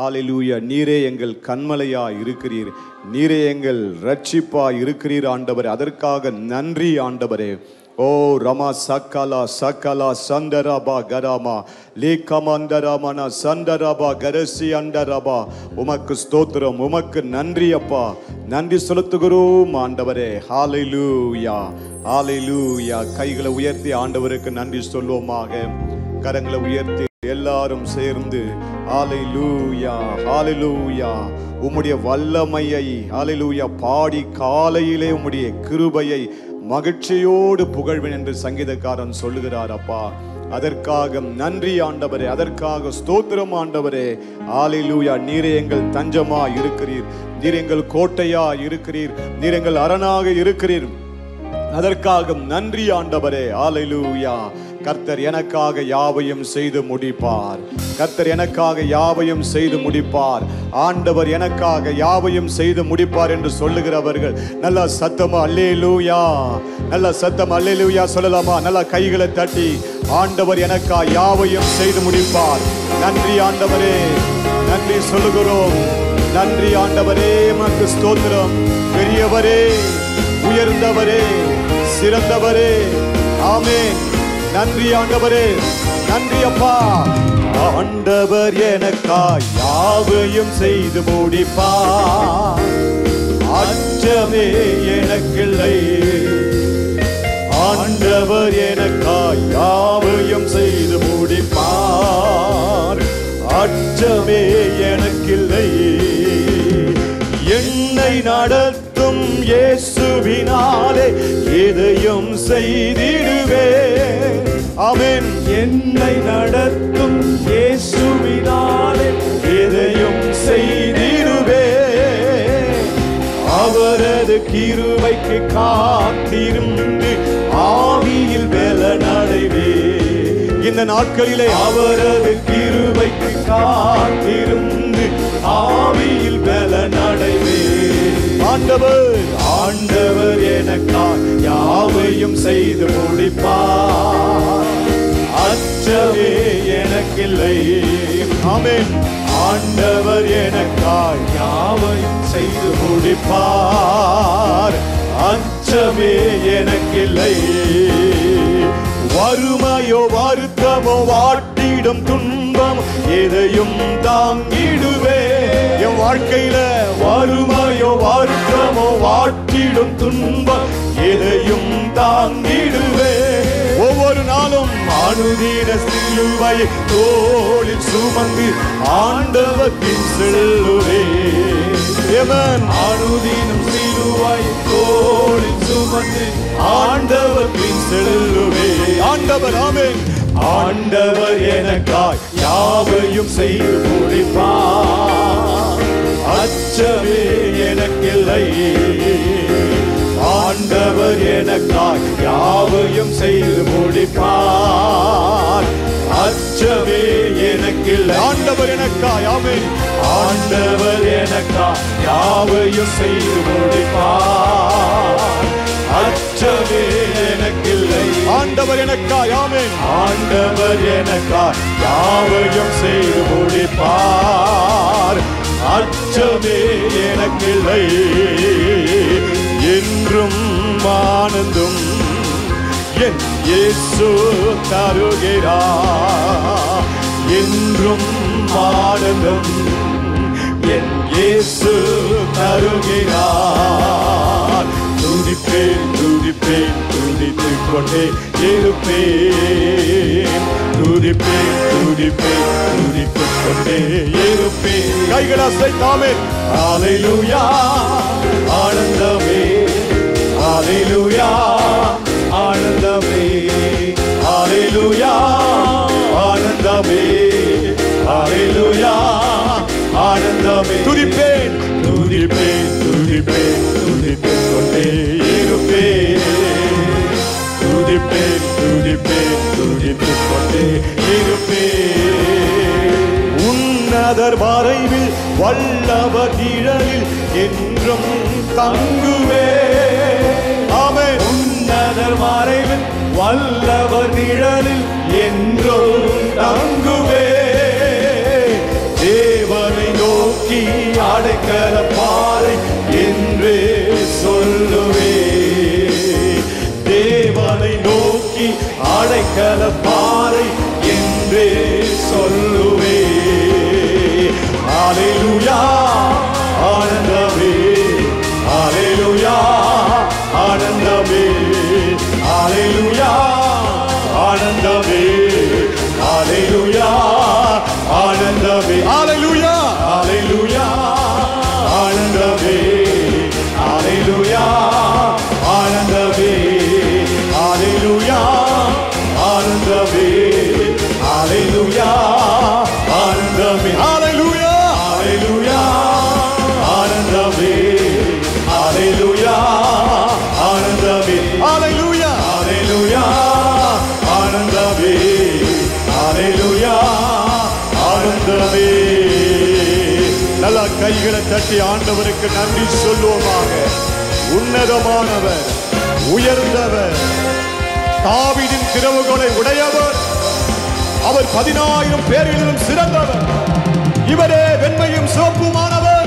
ஹalleluya நீரே எங்கள் கண்மலையா இருக்கிறீர் நீரே எங்கள் ரட்சிப்பா இருக்கிறீர் ஆண்டவரே அதற்காக நன்றி ஆண்டவரே ஓ ரமா சக்கலா சக்கலா சந்தரபா கராமா லேக்கமந்தரமன சந்தரபா கரசி அண்டரபா உமக்கு ஸ்தோத்திரம் உமக்கு நன்றி அப்பா நன்றி செலுத்துகிறோம் ஆண்டவரே ஹalleluya ஹalleluya கைகளை உயர்த்தி ஆண்டவருக்கு நன்றி சொல்வோமாக கரங்களை உயர்த்தி எல்லாரும் சேர்ந்து ஹalleluya ஹalleluya உம்முடைய வல்லமையை ஹalleluya பாடி காலையிலே உம்முடைய கிருபையை மகிழ்ச்சியோடு புகழ்வேன் என்று சங்கீதக்காரன் சொல்லுகிறார் அப்பா அதற்காக நன்றி ஆண்டவரே அதற்காக ஸ்தோத்திரம் ஆண்டவரே ஆலிலூயா நீரே எங்கள் தஞ்சமா இருக்கிறீர் நீர் எங்கள் கோட்டையா இருக்கிறீர் நீர் எங்கள் அரணாக இருக்கிறீர் அதற்காக நன்றி ஆண்டவரே ஆலைலூயா கர்த்தர் எனக்காக யாவையும் செய்து முடிப்பார் கர்த்தர் எனக்காக யாவையும் செய்து முடிப்பார் ஆண்டவர் எனக்காக யாவையும் செய்து முடிப்பார் என்று சொல்லுகிறவர்கள் நல்ல சத்தமா அல்லேலூயா நல்ல சத்தம் அல்லேலூயா சொல்லலாமா நல்ல கைகளை தட்டி ஆண்டவர் எனக்கா யாவையும் செய்து முடிப்பார் நன்றி ஆண்டவரே நன்றி சொல்லுகிறோம் நன்றி ஆண்டவரே மக்கு ஸ்தோத்திரம் பெரியவரே உயர்ந்தவரே சிறந்தவரே ஆமென் நன்றி ஆண்டவரே நன்றி அப்பா ஆண்டவர் எனக்காய் யாவையும் செய்து முடிப்பார் அச்சமே எனக்கில்லை ஆண்டவர் எனக்காய் யாவையும் செய்து முடிப்பார் அச்சமே எனக்கில்லை என்னை நடத்தும் இயேசுவினாலே எதையும் செய்திடுவே அவன் என்னை நடத்தும் இயேசுவினாலே எதையும் செய்திடுவே அவரது கிருபைக்கு காத்திருந்து ஆவியில் பலனடைவே இந்த நாட்களிலே அவரது கிருபைக்கு காத்திருந்து ஆவியில் பலனடைவே ஆண்டவர் ஆண்டவர் எனக்கா யாவையும் செய்து முடிப்பார் அச்சமே எனக்கில்லை ஆமென் ஆண்டவர் எனக்காய் யாவையும் செய்து முடிப்பார் அச்சமே எனக்கில்லை வறுமையோ வருத்தமோ வாட்டிடும் துன்பம் எதையும் தாங்கிடுவே என் வாழ்க்கையில வறுமையோ வருத்தமோ வாட்டிடும் துன்பம் எதையும் தாங்கிடுவே ஒவ்வொரு நாளும் அனுதீன சிலுவை தோளில் சுமந்து ஆண்டவத்தின் செல்லுவே எவன் அனுதீனம் சிலுவை தோளில் சுமந்து ஆண்டவத்தின் செல்லுவே ஆண்டவர் ஆமென் ஆண்டவர் எனக்காய் யாவையும் செய்து முடிப்பார் அச்சமே எனக்கில்லை ஆண்டவர் எனக்காய் யாவையும் செய்து முடிப்பார் அச்சமே எனக்கில்லை ஆண்டவர் எனக்காய் ஆமென் ஆண்டவர் எனக்காய் யாவையும் செய்து முடிப்பார் அச்சமே எனக்கில்லை ஆண்டவர் எனக்காய் ஆமென் ஆண்டவர் எனக்காய் யாவையும் செய்து முடிப்பார் அச்சமே எனக்கில்லை என்றும் ஆனந்தும் என் இயேசு தருகிறார் என்றும் ஆனந்தம் என் இயேசு தருகிறார் துதிப்பேன் துதிப்பேன் துதித்துக் கொண்டே இருப்பேன் துதிப்பேன் துதிப்பேன் துதித்துக் கொண்டே இருப்பேன் கைகள் அசைத்தாமே ஆலையிலுயா ஆனந்தமே ஆலையிலுயா ஆனந்தமே ஆலையிலுயா ஆனந்தமே ஆலையிலுயா ஆனந்தமே துதிப்பேன் துதிப்பேன் துதிப்பேன் துதித்துக் கொண்டே இருப்பேன் துதிப்பேன் துதிப்பேன் துதித்துக் கொண்டே இருப்பேன் உன்னதர் வரைவில் வல்லவர் நிழலில் என்றும் தங்குவே ஆமென் உன்னதர் மறைவில் வல்லவர் நிழலில் என்றும் தங்குவே தேவனை அடைக்கல பாறை என்றே சொல்லுவே ஹalleluya ஆனந்தமே ஹalleluya ஆனந்தமே ஹalleluya ஆனந்தமே ஹalleluya ஆனந்தமே ஹalleluya ஹalleluya ஆனந்தமே ஹalleluya ஆனந்தமே ஹalleluya ஆனந்தமே ஹalleluya ஆனந்தமே ஹalleluya ஹalleluya ஆனந்தமே ஹalleluya ஆனந்தமே ஹalleluya ஹalleluya ஆனந்தமே ஹalleluya ஆனந்தமே நல்ல கைகளை தட்டி ஆண்டவருக்கு நன்றி சொல்லுவோமாக உன்னதமானவர் உயர்ந்தவர் தாவீதின் திறவுகளை உடையவர் அவர் பதினாயிரம் பேரிலும் சிறந்தவர் இவரே வெண்மையும் சிவப்புமானவர்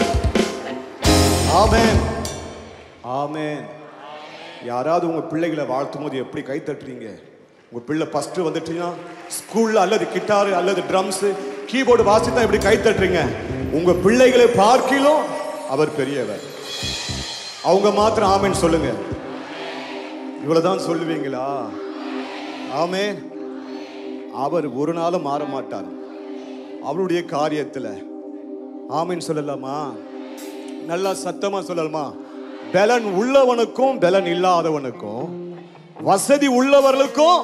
ஆமென் ஆமென் யாராவது உங்க பிள்ளைகளை வாழ்த்தும் போது எப்படி கை தட்டுறீங்க உங்க பிள்ளை ஃபர்ஸ்ட் வந்துட்டீங்கன்னா ஸ்கூல்ல அல்லது கிட்டாரு அல்லது ட்ரம்ஸ் கீபோர்டு வாசித்தா எப்படி கை தட்டுறீங்க உங்க பிள்ளைகளை பார்க்கிலும் அவர் பெரியவர் அவங்க மாத்திரம் ஆமென் சொல்லுங்க இவ்வளவுதான் சொல்லுவீங்களா ஆமென் அவர் ஒரு நாளும் மாற மாட்டார் அவருடைய காரியத்துல ஆமென் சொல்லலாமா நல்லா சத்தமா சொல்லலாமா பலன் உள்ளவனுக்கும் பலன் இல்லாதவனுக்கும் வசதி உள்ளவர்களுக்கும்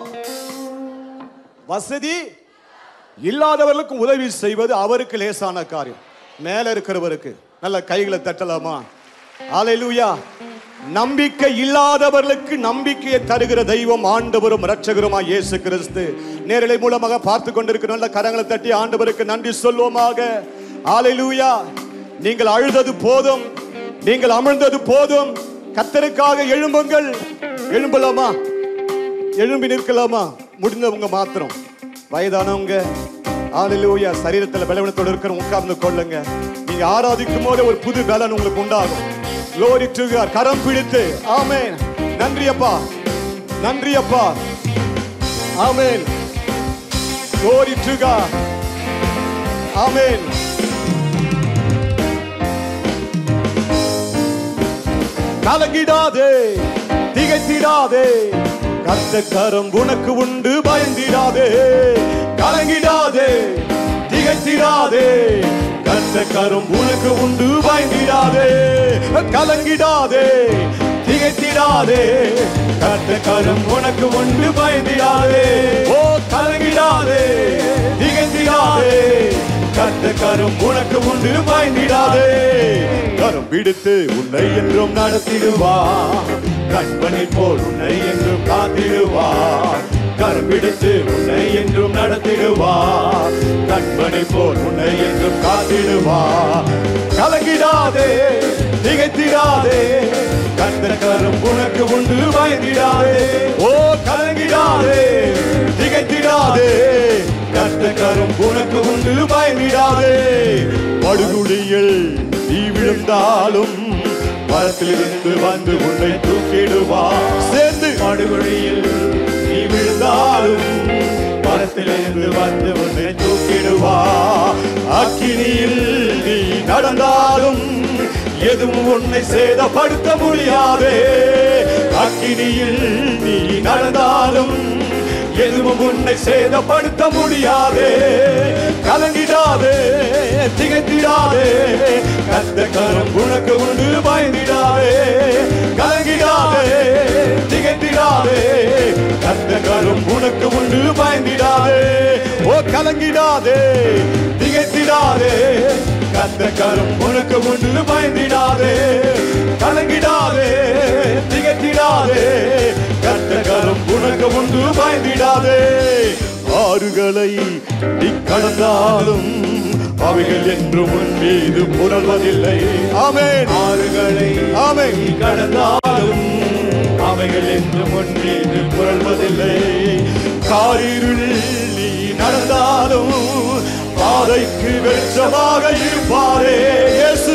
வசதி இல்லாதவர்களுக்கும் உதவி செய்வது அவருக்கு லேசான காரியம் மேல இருக்கிறவருக்கு நல்ல கைகளை தட்டலாமா ஆலையிலூயா நம்பிக்கை இல்லாதவர்களுக்கு நம்பிக்கையை தருகிற தெய்வம் ஆண்டவரும் இரட்சகருமாய் இயேசு கிறிஸ்து நேரலை மூலமாக பார்த்து கொண்டிருக்கிற நல்ல கரங்களை தட்டி ஆண்டவருக்கு நன்றி சொல்வோமாக ஆலையிலூயா நீங்கள் அழுதது போதும் நீங்கள் அமிழ்ந்தது போதும் கத்தருக்காக எழும்புங்கள் எழும்பலாமா எழும்பி நிற்கலாமா முடிந்தவங்க மாத்திரம் வயதானவங்க ஆளிலூயா சரீரத்துல பலவீனத்தோட இருக்கிற உட்கார்ந்து கொள்ளுங்க நீங்க ஆராதிக்கும் போது ஒரு புது பலன் உங்களுக்கு உண்டாகும் Glory to God. கரம் பிடித்து ஆமென் நன்றி அப்பா நன்றி அப்பா ஆமென் Glory to God. ஆமென் கலங்கிடாதே திகைத்திடாதே கர்த்த கரம் உனக்கு உண்டு பயந்திடாதே கலங்கிடாதே திகைத்திடாதே கர்த்த கரம் உனக்கு உண்டு பயந்திடாதே கலங்கிடாதே திகைத்திடாதே கர்த்த கரம் உனக்கு உண்டு பயந்திடாதே ஓ கலங்கிடாதே திகைத்திடாதே கர்த்த கரம் உனக்கு உண்டு பயந்திடாதே கரம் பிடித்து உன்னை என்றும் நடத்திடுவா கண்பனை போல் உன்னை என்றும் காத்திடுவா கரம் பிடித்து உன்னை என்றும் நடத்திடுவா கண்பனை போல் உன்னை என்றும் காத்திடுவா கலங்கிடாதே திகைத்திடாதே கர்த்த கரம் உனக்கு உண்டு பயந்திடாதே ஓ கலங்கிடாதே திகைத்திடாதே கர்த்த கரம் உனக்கு உண்டு பயந்திடாதே படுகுழியில் நீ விழுந்தாலும் மரத்திலிருந்து வந்து உன்னை தூக்கிடுவா சேர்ந்து படுகுழியில் நீ விழுந்தாலும் மரத்திலிருந்து வந்து உன்னை தூக்கிடுவா அக்கினியில் நீ நடந்தாலும் எதுவும் உன்னை சேதப்படுத்த முடியாதே அக்கினியில் நீ நடந்தாலும் எதுவும் உன்னை சேதப்படுத்த முடியாதே கலங்கிடாதே திகைத்திடாதே கத்த கரம் உனக்கு உண்டு பயந்திடாதே கலங்கிடாதே திகைத்திடாதே கத்த கரம் உனக்கு உண்டு பயந்திடாதே ஓ கலங்கிடாதே திகைத்திடாதே கத்த கரம் உனக்கு உண்டு பயந்திடாதே கலங்கிடாதே திகைத்திடாதே கத்த கரம் உனக்கு உண்டு பயந்திடாதே ஆறுகளை நீ கடந்தாலும் அவைகள் என்று உன் மீது புரள்வதில்லை ஆமென் ஆறுகளை ஆமை கடந்தாலும் அவைகள் என்று உன் மீது புரள்வதில்லை காரிருள் நீ நடந்தாலும் பாதைக்கு வெளிச்சமாக இருப்பாரே இயேசு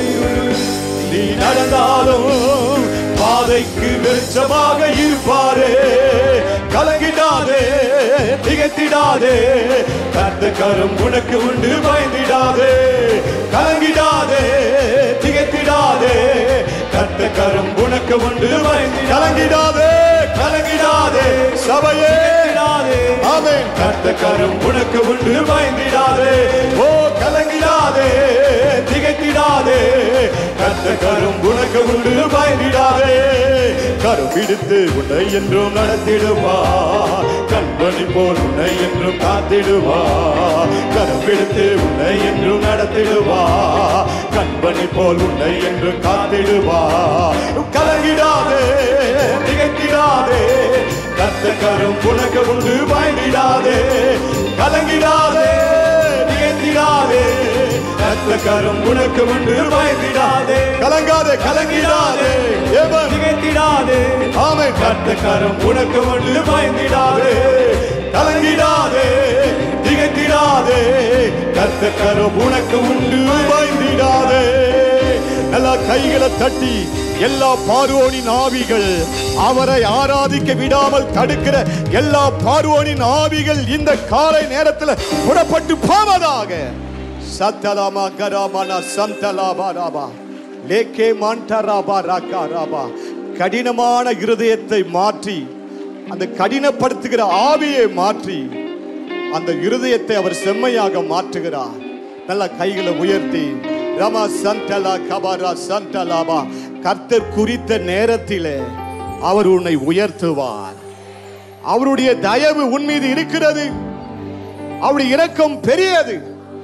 நீ நடந்தாலும் பாதைக்கு வெளிச்சமாக இருப்பாரே கலங்கிடாதே திகைத்திடாதே கத்த கரம் உனக்கு உண்டு பயந்திடாதே கலங்கிடாதே திகைத்திடாதே கத்த கரம் உனக்கு உண்டு பயந்தி கலங்கிடாதே கலங்கிடாதே சபையே ஆமென் கத்த கரம் உனக்கு உண்டு பயந்திடாதே ஓ கலங்கிடாதே திகைத்திடாதே கத்த கரும் உனக்கு உண்டு பயந்திடாதே கரும் பிடித்து உன்னை என்றும் நடத்திடுவா கண்பணி போல் உன்னை என்றும் காத்திடுவா கரம் பிடித்து உன்னை என்றும் நடத்திடுவா கண்பணி போல் உன்னை என்று காத்திடுவா கலங்கிடாதே திகைத்திடாதே கத்த கரும் உனக்கு உண்டு பயந்திடாதே கலங்கிடாதே திகைத்திடாதே கத்த கரும் உனக்கு உண்டு பயந்திடாதே கலங்காதே கலங்கிடாதே ஏவன் திகைத்திடாதே ஆமை கத்த கரும் உனக்கு உண்டு பயந்திடாதே கலங்கிடாதே திகைத்திடாதே கத்த கரும் உனக்கு உண்டு பயந்திடாதே நல்லா கைகளை தட்டி எல்லா பார்வோனின் ஆவிகள் அவரை ஆராதிக்க விடாமல் தடுக்கிற எல்லா பார்வோனின் ஆவிகள் இந்த காலை நேரத்தில் புறப்பட்டு போவதாக சத்தலாமா கராமானா சந்தலாபா ராபா லேக்கே மாண்டராபா ராக்கா ராபா கடினமான இருதயத்தை மாற்றி அந்த கடினப்படுத்துகிற ஆவியை மாற்றி அந்த இருதயத்தை அவர் செம்மையாக மாற்றுகிறார் நல்ல கைகளை உயர்த்தி ரமா சந்தலா கபாரா சந்தலாபா கர்த்தர் குறித்த நேரத்திலே அவர் உன்னை உயர்த்துவார் அவருடைய தயவு உன் மீது இருக்கிறது அவருடைய இரக்கம் பெரியது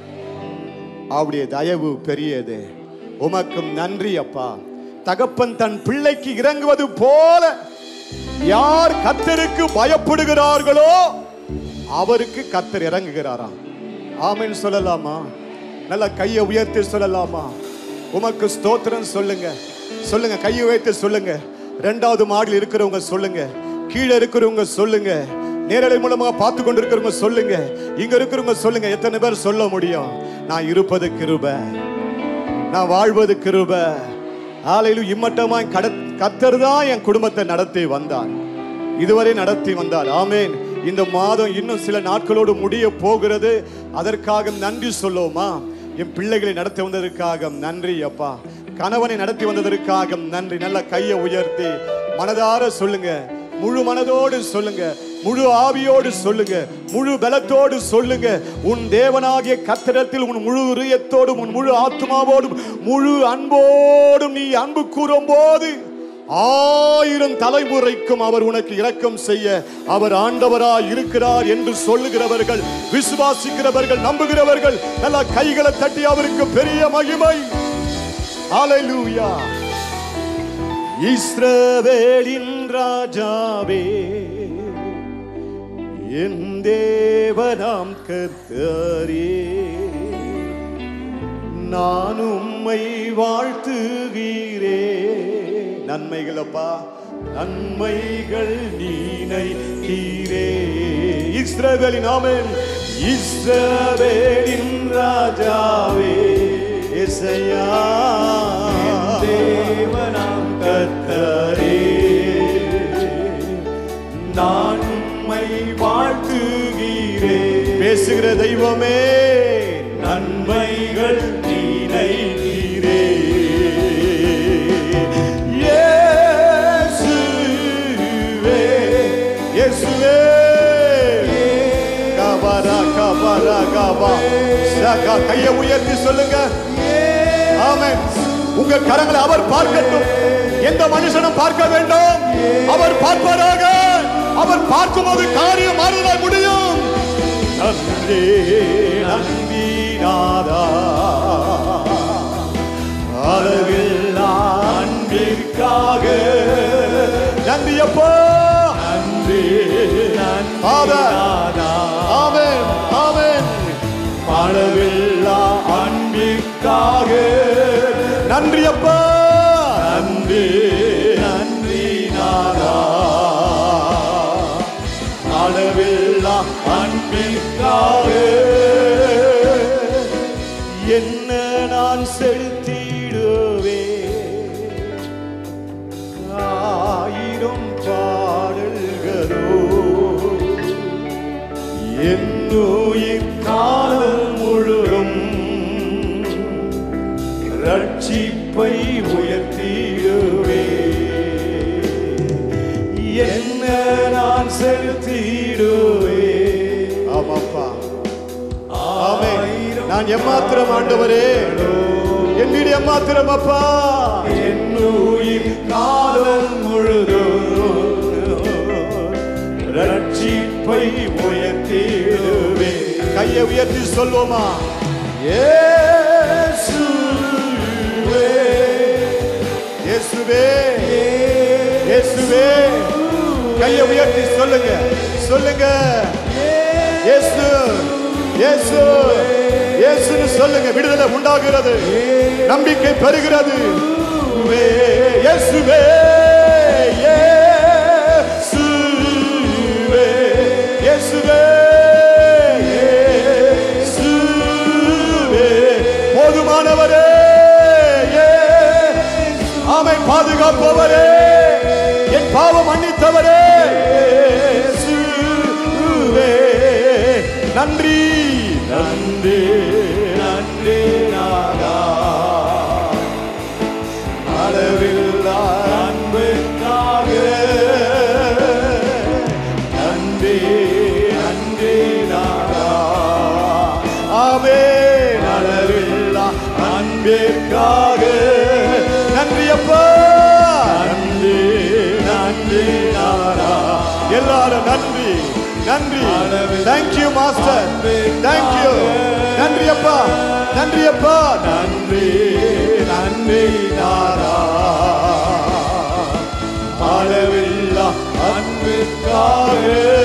அவருடைய தயவு பெரியது உமக்கும் நன்றி அப்பா தகப்பன் தன் பிள்ளைக்கு இறங்குவது போல யார் கர்த்தருக்கு பயப்படுகிறார்களோ அவருக்கு கர்த்தர் இறங்குகிறாராம் ஆமென் சொல்லலாமா நல்ல கையை உயர்த்தி சொல்லலாமா உமக்கு ஸ்தோத்திரம் சொல்லுங்க சொல்லுங்க கையை உயர்த்தி சொல்லுங்க ரெண்டாவது மாடியில் இருக்கிறவங்க சொல்லுங்க கீழே இருக்கிறவங்க சொல்லுங்க நேரலை மூலமாக பார்த்து கொண்டு இருக்கிறவங்க சொல்லுங்க இங்க இருக்கிறவங்க சொல்லுங்க எத்தனை பேர் சொல்ல முடியும் நான் இருப்பது கிருபை நான் வாழ்வது கிருப ஆலையிலும் இம்மட்டமாய் கட கத்தர் தான் என் குடும்பத்தை நடத்தி வந்தார் இதுவரை நடத்தி வந்தார் ஆமேன் இந்த மாதம் இன்னும் சில நாட்களோடு முடிய போகிறது அதற்காக நன்றி சொல்லுவோமா என் பிள்ளைகளை நடத்தி வந்ததற்காக நன்றி அப்பா கணவனை நடத்தி வந்ததற்காக நன்றி நல்ல கையை உயர்த்தி மனதார சொல்லுங்க முழு மனதோடு சொல்லுங்க முழு ஆவியோடு சொல்லுங்க முழு பலத்தோடு சொல்லுங்க உன் தேவனாகிய கத்திரத்தில் உன் முழு இதயத்தோடும் உன் முழு ஆத்மாவோடும் முழு அன்போடும் நீ அன்பு கூறும் போது ஆயிரம் தலைமுறைக்கும் அவர் உனக்கு இரக்கம் செய்ய அவர் ஆண்டவராய் இருக்கிறார் என்று சொல்லுகிறவர்கள் விசுவாசிக்கிறவர்கள் நம்புகிறவர்கள் நல்ல கைகளை தட்டி அவருக்கு பெரிய மகிமை ஹalleluya இஸ்ரவேலின் ராஜாவே என் தேவனாம் கர்த்தரே நான் உம்மை வாழ்த்துகிறே நன்மைகள் அப்பா நன்மைகள் நீனை தீரே இஸ்ரவேலின் ஆமென் இஸ்ரவேலின் ராஜாவே இசையா தேவனாம் கர்த்தரே நான் உம்மை வாழ்த்துகிறே பேசுகிற தெய்வமே நன்மைகள் நீனை நீரே இயேசுவே இயேசுவே கபரா கபரா கபா சகா கையை உயர்த்தி சொல்லுங்க ஆமென் உங்க கரங்களை அவர் பார்க்கட்டும் எந்த மனுஷனும் பார்க்க வேண்டும் அவர் பார்ப்பாராக அவர் பார்க்கும்போது காரியம் மாறுதலாய் முடியும் நன்றி நன்றி நாதா அளவில்லா அன்பிற்காக நன்றி அப்பா நன்றி Father. ஆமென் ஆமென் அளவில்லா அன்பிற்காக நன்றி அப்பா நன்றி நன்றி நாதா அளவில்லா அன்பிற்காக என்ன நான் செலுத்திடுவே ஆயிரம் பாடல்களோ என் உயிர் காலம் முழுதும் ரட்சிப்பை உயர்த்திடுவே என்ன நான் செலுத்திடுவே ஆமாப்பா ஆமே நான் எம்மாத்திரம் ஆண்டவரே என்னுடைய எம்மாத்திரம் அப்பா என் உயிர் காலம் முழுதும் ரட்சிப்பை உயர்த்திடுவே கையை உயர்த்தி சொல்வோமா இயேசுவே இயேசுவே இயேசுவே கையை உயர்த்தி சொல்லுங்க சொல்லுங்க இயேசு இயேசு இயேசுன்னு சொல்லுங்க விடுதலை உண்டாகிறது நம்பிக்கை பெறுகிறது இயேசுவே இயேசுவே இயேசுவே இயேசுவே போதுமானவரே ஆமை பாதுகாப்பவரே என் பாவம் மன்னித்தவரே இயேசுவே நன்றி நன்றி நன்றி நாதா அளவில்லா அன்புக்காக நன்றி நன்றி நாதா ஆமே அளவில்லா அன்பிற்காக நன்றி அப்பா நன்றி நன்றி நாதா எல்லாரும் நன்றி நன்றி தேங்க்யூ மாஸ்டர் தேங்க்யூ நன்றி அப்பா நன்றி அப்பா நன்றி நன்றி நாரா அளவில்லா அன்புக்காக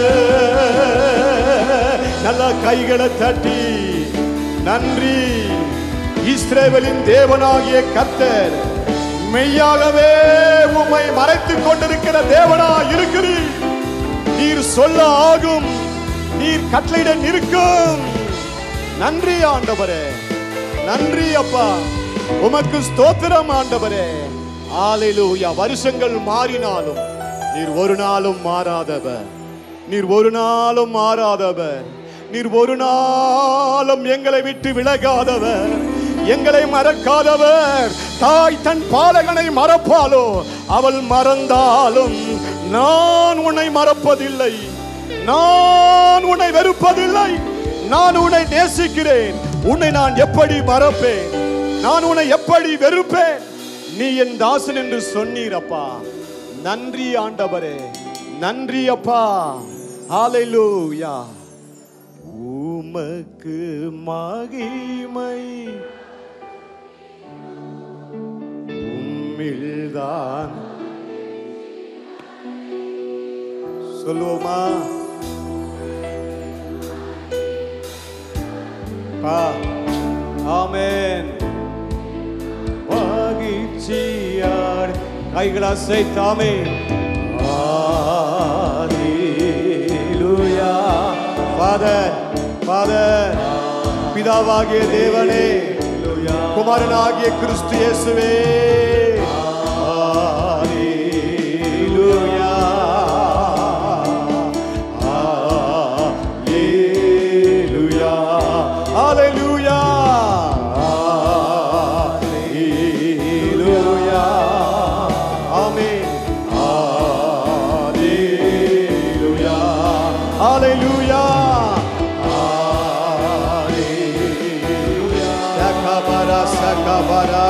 நல்ல கைகளை தட்டி நன்றி இஸ்ரேவேலின் தேவனாகிய கர்த்தர் மெய்யாகவே உம்மை மறைத்துக் கொண்டிருக்கிற தேவனா இருக்கிறீர் நீர் சொல்ல ஆகும் நீர் கட்டளையிட நிற்கும் நன்றி ஆண்டவரே நன்றி அப்பா உமக்கு ஸ்தோத்திரம் ஆண்டவரே ஆலையிலூயா வருஷங்கள் மாறினாலும் நீர் ஒரு நாளும் மாறாதவர் நீர் ஒரு நாளும் மாறாதவர் நீர் ஒரு நாளும் எங்களை விட்டு விலகாதவர் எங்களை மறக்காதவர் தாய் தன் பாலகனை மறப்பாலோ அவள் மறந்தாலும் நான் உன்னை மறப்பதில்லை நான் உன்னை வெறுப்பதில்லை நான் உன்னை நேசிக்கிறேன் உன்னை நான் எப்படி மறப்பேன் நான் உன்னை எப்படி வெறுப்பேன் நீ என் தாசன் என்று சொன்னீர் அப்பா நன்றி ஆண்டவரே நன்றி அப்பா ஹalleluya உமக்கு மகிமை உம்மில்தான் சொல்லுவோமா பா ஆமென் மகிழ்ச்சியார் கைகளை அசைத்தாமே ஹalleluya ஃபாதர் ஃபாதர் பிதாவாகிய தேவனே குமாரனாகிய கிறிஸ்து இயேசுவே ஹalleluya ஹalleluya ஹalleluya ஹalleluya ஆமென் ஹalleluya ஹalleluya ஹalleluya சகபரா சகபரா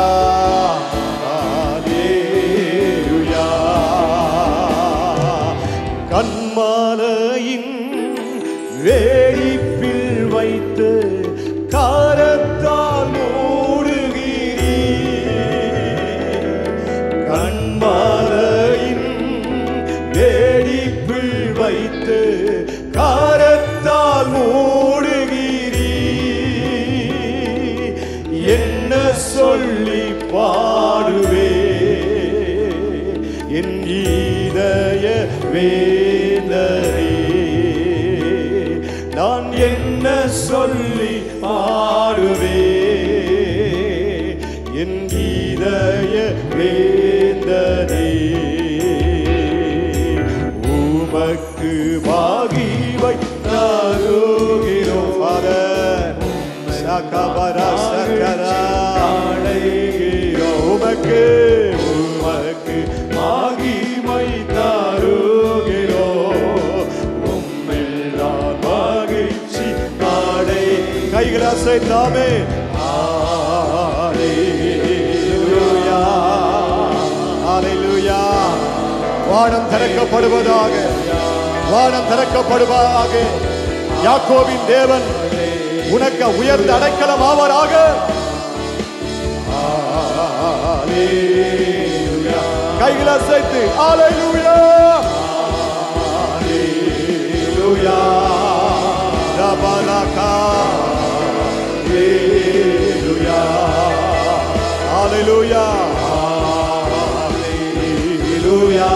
ஹalleluya கண்மாலையின் வேடிப்பில் வைத்து காரத்தால் மூடுகிறீர் கண்மாலையின் வேடிப்பில் வைத்து காரத்தால் மூடுகிறீர் என்ன சொல்லி பாடுவே என் இதய வேதனை நான் என்ன சொல்லி பாடுவே என் இதய வேதனை உமக்கு பாகிவை தரும் அசைத்தாமே ஹalleluya ஹalleluya வானம் திறக்கப்படுவதாக வானம் திறக்கப்படுவதாக யாக்கோபின் தேவன் உனக்கு உயர்ந்த அடைக்கலம் ஆவாராக ஹalleluya கைகளை அசைத்து ஹalleluya ஹalleluya ரபலகா ஹalleluya ஹalleluya ஹalleluya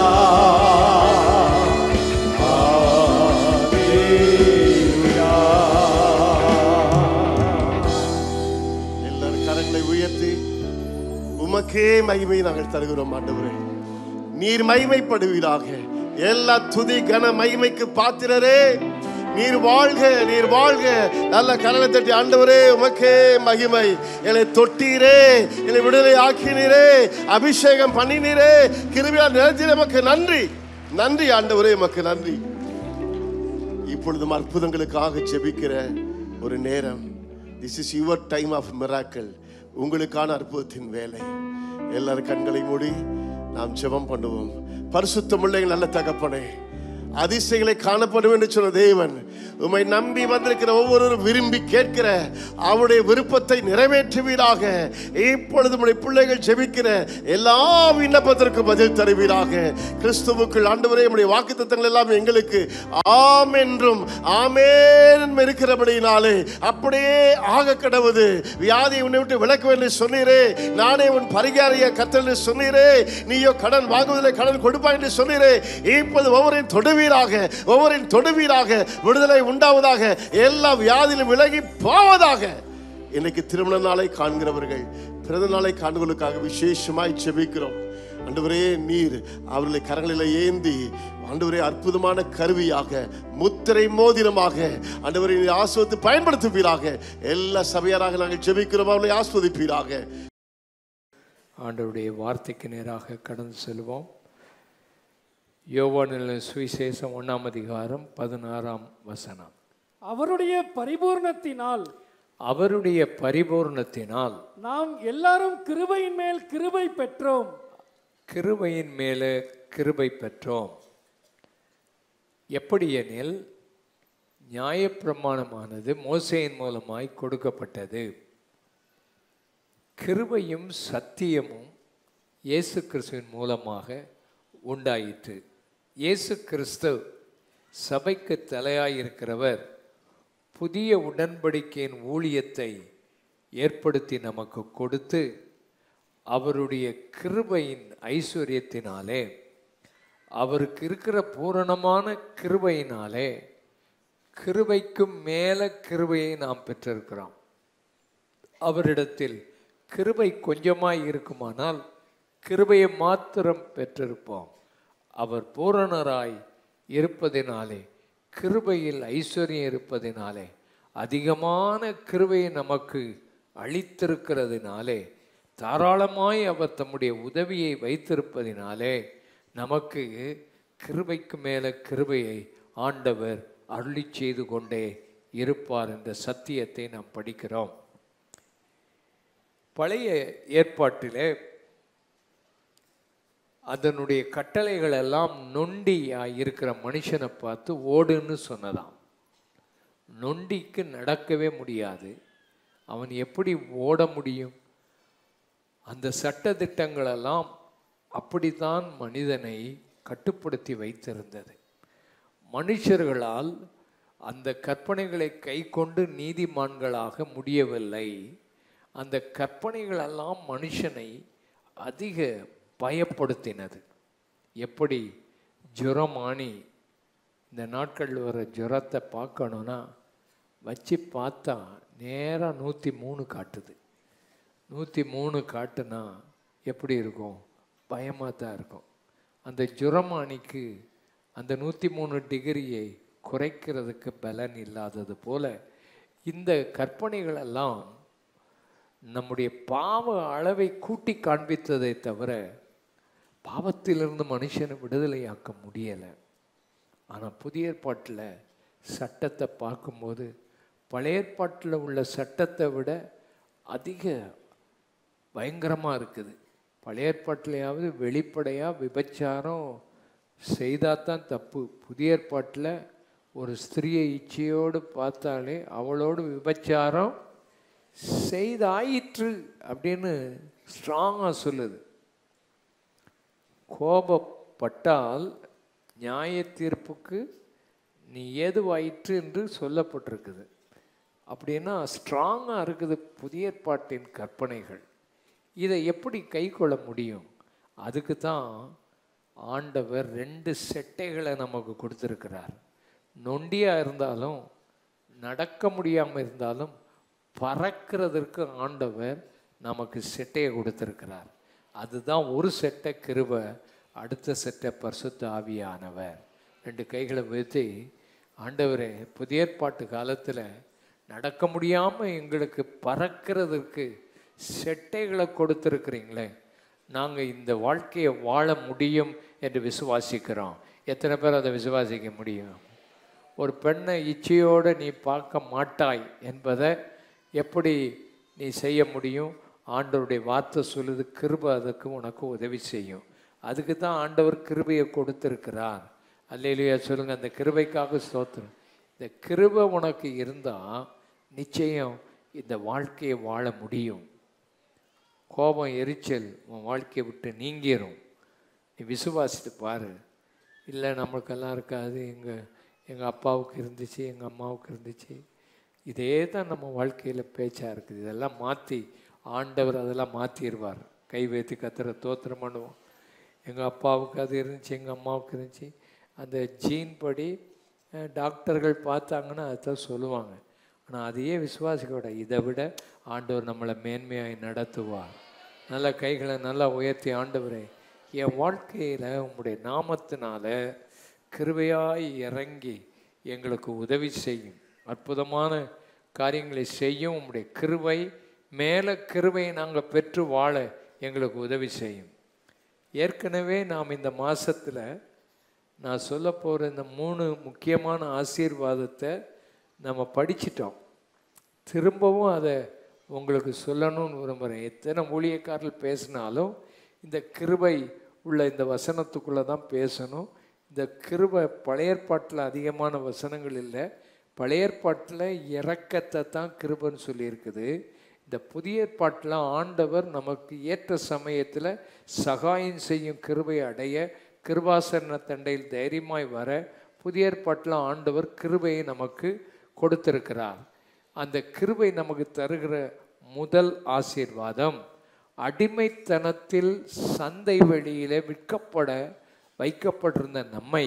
எல்லாரும் கரங்களை உயர்த்தி உமக்கே மகிமை நாங்கள் தருகிறோம் ஆண்டவரே நீர் மகிமைப்படுவீராக எல்லா துதி கன மகிமைக்கு பாத்திரரே நீர் வாழ்க நீர் வாழ்க நல்ல கரலை தட்டி ஆண்டவரே உமக்கே மகிமை என்னை தொட்டீரே என்னை விடுதலை ஆக்கினீரே அபிஷேகம் பண்ணினீரே கிருபியா நிலத்தில் எமக்கு நன்றி நன்றி ஆண்டவரே எமக்கு நன்றி இப்பொழுதும் அற்புதங்களுக்காக ஜெபிக்கிற ஒரு நேரம் this is your time of miracles உங்களுக்கான அற்புதத்தின் வேலை எல்லாரும் கண்களை மூடி நாம் ஜெபம் பண்ணுவோம் பரிசுத்தமுள்ள எங்கள் நல்ல தகப்பனே அதிசயங்களை காணப்படும் என்று சொன்ன தேவன் உம்மை நம்பி வந்திருக்கிற ஒவ்வொருவரும் விரும்பி கேட்கிற அவருடைய விருப்பத்தை நிறைவேற்றுவீராக இப்பொழுது உம்முடைய பிள்ளைகள் ஜெபிக்கிற எல்லா விண்ணப்பத்திற்கும் பதில் தருவீராக கிறிஸ்துவுக்குள் ஆண்டவரே உம்முடைய வாக்குத்தத்தங்கள் எல்லாம் எங்களுக்கு ஆம் என்றும் ஆமேன் இருக்கிறபடினாலே அப்படியே ஆக கடவுது வியாதியை உன்னை விட்டு விளக்கு என்று சொன்னீரே நானே உன் பரிகாரிய கத்தல் என்று சொன்னீரே நீயோ கடன் வாங்குவதில்லை கடன் கொடுப்பாய் என்று சொன்னீரே இப்போது ஒவ்வொரையும் தொடுவீராக ஒவ்வொரையும் தொடுவீராக விடுதலை உண்டாவதாக எல்லா வியாதியிலும் விலகி போவதாக இன்னைக்கு திருமண நாளை காண்கிறவர்கள் பிறந்த நாளை காண்பவர்களுக்காக விசேஷமாய் செபிக்கிறோம் ஆண்டவரே நீர் அவர்களை கரங்களில் ஏந்தி ஆண்டவரே அற்புதமான கருவியாக முத்திரை மோதிரமாக ஆண்டவரை நீர் ஆஸ்வதித்து பயன்படுத்துவீராக எல்லா சபையாராக நாங்கள் ஜெபிக்கிறோம் அவர்களை ஆஸ்வதிப்பீராக ஆண்டவருடைய வார்த்தைக்கு நேராக கடந்து செல்வோம் யோவானில் சுவிசேஷம் ஒன்றாம் அதிகாரம் பதினாறாம் வசனம் அவருடைய பரிபூர்ணத்தினால் அவருடைய பரிபூர்ணத்தினால் நாம் எல்லாரும் கிருபையின் மேல் கிருபை பெற்றோம் கிருபையின் மேலே கிருபை பெற்றோம் எப்படியெனில் நியாயப்பிரமாணமானது மோசையின் மூலமாய் கொடுக்கப்பட்டது கிருபையும் சத்தியமும் இயேசு கிறிஸ்துவின் மூலமாக உண்டாயிற்று இயேசு கிறிஸ்து சபைக்கு தலையாயிருக்கிறவர் புதிய உடன்படிக்கையின் ஊழியத்தை ஏற்படுத்தி நமக்கு கொடுத்து அவருடைய கிருபையின் ஐஸ்வர்யத்தினாலே அவருக்கு இருக்கிற பூரணமான கிருபையினாலே கிருபைக்கும் மேல கிருபையை நாம் பெற்றிருக்கிறோம் அவரிடத்தில் கிருபை கொஞ்சமாய் இருக்குமானால் கிருபையை மாத்திரம் பெற்றிருப்போம் அவர் பூரணராய் இருப்பதினாலே கிருபையில் ஐஸ்வர்யம் இருப்பதினாலே அதிகமான கிருபையை நமக்கு அளித்திருக்கிறதினாலே தாராளமாய் அவர் தம்முடைய உதவியை வைத்திருப்பதினாலே நமக்கு கிருபைக்கு மேல கிருபையை ஆண்டவர் அருளி செய்து கொண்டே இருப்பார் என்ற சத்தியத்தை நாம் படிக்கிறோம் பழைய ஏற்பாட்டிலே அதனுடைய கட்டளைகள் எல்லாம் நொண்டியா இருக்கிற மனுஷனை பார்த்து ஓடுன்னு சொன்னதாம் நொண்டிக்கு நடக்கவே முடியாது அவன் எப்படி ஓட முடியும் அந்த சட்ட திட்டங்களெல்லாம் அப்படித்தான் மனிதனை கட்டுப்படுத்தி வைத்திருந்தது மனுஷர்களால் அந்த கற்பனைகளை கை கொண்டு நீதிமான்களாக முடியவில்லை அந்த கற்பனைகளெல்லாம் மனுஷனை அதிக பயப்படுத்தினது எப்படி ஜுரமானி இந்த நாட்களில் வர ஜுரத்தை பார்க்கணுன்னா வச்சு பார்த்தா நேராக நூற்றி மூணு காட்டுது நூற்றி மூணு காட்டுனா எப்படி இருக்கும் பயமாக தான் இருக்கும் அந்த ஜுரமானிக்கு அந்த நூற்றி மூணு டிகிரியை குறைக்கிறதுக்கு பலன் இல்லாதது போல இந்த கற்பனைகளெல்லாம் நம்முடைய பாவ அளவை கூட்டி காண்பித்ததை தவிர பாவத்திலிருந்து மனுஷனை விடுதலையாக்க முடியலை ஆனால் புதிய ஏற்பாட்டில் சட்டத்தை பார்க்கும்போது பழைய ஏற்பாட்டில் உள்ள சட்டத்தை விட அதிக பயங்கரமாக இருக்குது பழைய ஏற்பாட்டிலையாவது வெளிப்படையாக விபச்சாரம் செய்தால் தான் தப்பு புதிய ஏற்பாட்டில் ஒரு ஸ்திரியை இச்சையோடு பார்த்தாலே அவளோடு விபச்சாரம் செய்தாயிற்று அப்படின்னு ஸ்ட்ராங்காக சொல்லுது கோபப்பட்டால் நியாய தீர்ப்புக்கு நீ ஏதுவாயிற்று என்று சொல்லப்பட்டிருக்குது அப்படின்னா ஸ்ட்ராங்காக இருக்குது புதிய ஏற்பாட்டின் கற்பனைகள் இதை எப்படி கை கொள்ள முடியும் அதுக்கு தான் ஆண்டவர் ரெண்டு செட்டைகளை நமக்கு கொடுத்துருக்கிறார் நொண்டியாக இருந்தாலும் நடக்க முடியாமல் இருந்தாலும் பறக்கிறதற்கு ஆண்டவர் நமக்கு செட்டையை கொடுத்துருக்கிறார் அதுதான் ஒரு செட்டை கிருபை அடுத்த செட்டை பரிசுத்த ஆவியானவர் ரெண்டு கைகளை உயர்த்தி ஆண்டவரே புதிய ஏற்பாட்டு காலத்தில் நடக்க முடியாமல் எங்களுக்கு பறக்கிறதுக்கு செட்டைகளை கொடுத்துருக்குறீங்களே நாங்கள் இந்த வாழ்க்கையை வாழ முடியும் என்று விசுவாசிக்கிறோம் எத்தனை பேர் அதை விசுவாசிக்க முடியும் ஒரு பெண்ணை இச்சையோடு நீ பார்க்க மாட்டாய் என்பதை எப்படி நீ செய்ய முடியும் ஆண்டவருடைய வார்த்தை சொல்லுது கிருபை அதுக்கு உனக்கு உதவி செய்யும் அதுக்கு தான் ஆண்டவர் கிருபையை கொடுத்துருக்கிறார் அல்லையிலேயே சொல்லுங்க அந்த கிருபைக்காக ஸ்தோத்திரம் இந்த கிருபை உனக்கு இருந்தால் நிச்சயம் இந்த வாழ்க்கையை வாழ முடியும் கோபம் எரிச்சல் உன் வாழ்க்கையை விட்டு நீங்கிரும் நீ விசுவாசித்து பாரு இல்லை நம்மளுக்கெல்லாம் இருக்காது எங்கள் எங்கள் அப்பாவுக்கு இருந்துச்சு எங்கள் அம்மாவுக்கு இருந்துச்சு இதே தான் நம்ம வாழ்க்கையில் பேச்சாக இருக்குது இதெல்லாம் மாற்றி ஆண்டவர் அதெல்லாம் மாற்றிடுவார் கை வைத்து கத்துற தோத்திரம் பண்ணுவோம் எங்கள் அப்பாவுக்கு அது இருந்துச்சு எங்கள் அம்மாவுக்கு இருந்துச்சு அந்த ஜீன் படி அஹ், டாக்டர்கள் பார்த்தாங்கன்னா அதுதான் சொல்லுவாங்க ஆனால் அதையே விசுவாசிக்க விட இதை விட ஆண்டவர் நம்மளை மேன்மையாய் நடத்துவார் நல்ல கைகளை நல்லா உயர்த்தி ஆண்டவரே என் வாழ்க்கையில் உங்களுடைய நாமத்தினால கிருபையாய் இறங்கி எங்களுக்கு உதவி செய்யும் அற்புதமான காரியங்களை செய்யும் உம்முடைய கிருபை மேலே கிருபையை நாங்கள் பெற்று வாழ எங்களுக்கு உதவி செய்யும் ஏற்கனவே நாம் இந்த மாசத்துல நான் சொல்ல போகிற இந்த மூணு முக்கியமான ஆசீர்வாதத்தை நம்ம படிச்சிட்டோம் திரும்பவும் அதை உங்களுக்கு சொல்லணும்னு விரும்புகிறேன் எத்தனை ஊழியக்காரர்கள் பேசினாலும் இந்த கிருபை உள்ள இந்த வசனத்துக்குள்ளே தான் பேசணும் இந்த கிருபை பழைய ஏற்பாட்டில் அதிகமான வசனங்கள் இல்லை பழைய ஏற்பாட்டில் இறக்கத்தை தான் கிருபைன்னு சொல்லியிருக்குது இந்த புதிய ஏற்பாட்டில் ஆண்டவர் நமக்கு ஏற்ற சமயத்தில் சகாயம் செய்யும் கிருபை அடைய கிருபாசரண தண்டையில் தைரியமாய் வர புதிய ஏற்பாட்டில் ஆண்டவர் கிருபையை நமக்கு கொடுத்திருக்கிறார் அந்த கிருபை நமக்கு தருகிற முதல் ஆசீர்வாதம் அடிமைத்தனத்தில் சந்தை வெளியிலே விற்கப்பட வைக்கப்பட்டிருந்த நம்மை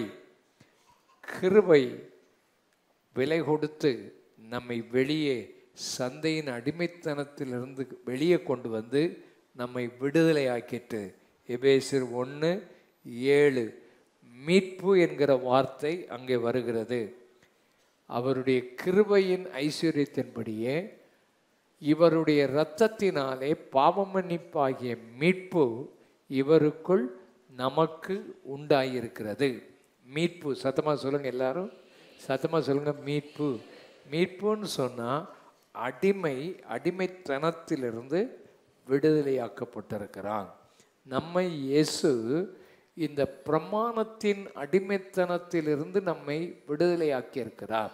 கிருபை விலை கொடுத்து நம்மை வெளியே சந்தையின் அடிமைத்தனத்திலிருந்து வெளியே கொண்டு வந்து நம்மை விடுதலை ஆக்கிட்டு எபேசிர் ஒன்று ஏழு மீட்பு என்கிற வார்த்தை அங்கே வருகிறது அவருடைய கிருபையின் ஐஸ்வர்யத்தின்படியே இவருடைய இரத்தத்தினாலே பாவமன்னிப்பாகிய மீட்பு இவருக்குள் நமக்கு உண்டாயிருக்கிறது மீட்பு சத்தமாக சொல்லுங்க எல்லாரும் சத்தமாக சொல்லுங்க மீட்பு மீட்புன்னு சொன்னால் அடிமை அடிமைத்தனத்திலிருந்து விடுதலையாக்கப்பட்டிருக்கிறான் நம்மை இயேசு இந்த பிரமாணத்தின் அடிமைத்தனத்திலிருந்து நம்மை விடுதலையாக்கியிருக்கிறார்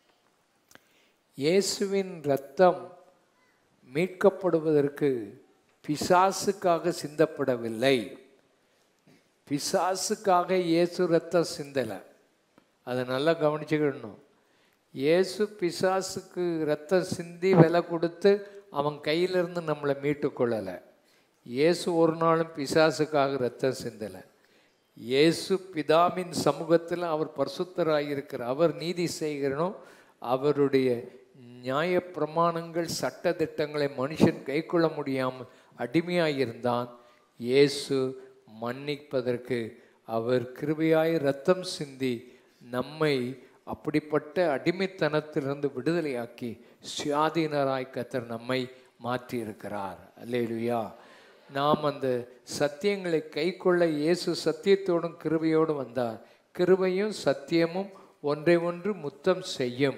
இயேசுவின் இரத்தம் மீட்கப்படுவதற்கு பிசாசுக்காக சிந்தப்படவில்லை பிசாசுக்காக இயேசு ரத்தம் சிந்தலை அதை நல்லா கவனிச்சுக்கிடணும் இயேசு பிசாசுக்கு ரத்தம் சிந்தி விலை கொடுத்து அவன் கையிலிருந்து நம்மளை மீட்டு கொள்ளலை இயேசு ஒரு நாளும் பிசாசுக்காக ரத்தம் சிந்தலை இயேசு பிதாவின் சமூகத்தில் அவர் பரிசுத்தராயிருக்கிறார் அவர் நீதி செய்கிறனும் அவருடைய நியாய பிரமாணங்கள் சட்ட திட்டங்களை மனுஷன் கைக்கொள்ள முடியாமல் அடிமையாயிருந்தான் இயேசு மன்னிப்பதற்கு அவர் கிருபையாய் ரத்தம் சிந்தி நம்மை அப்படிப்பட்ட அடிமைத்தனத்திலிருந்து விடுதலையாக்கி சுயாதீனராய் கத்தர் நம்மை மாற்றியிருக்கிறார் அல்லேலுயா நாம் அந்த சத்தியங்களை கைக்கொள்ள இயேசு சத்தியத்தோடும் கிருபையோடும் வந்தார் கிருபையும் சத்தியமும் ஒன்றை ஒன்று முத்தம் செய்யும்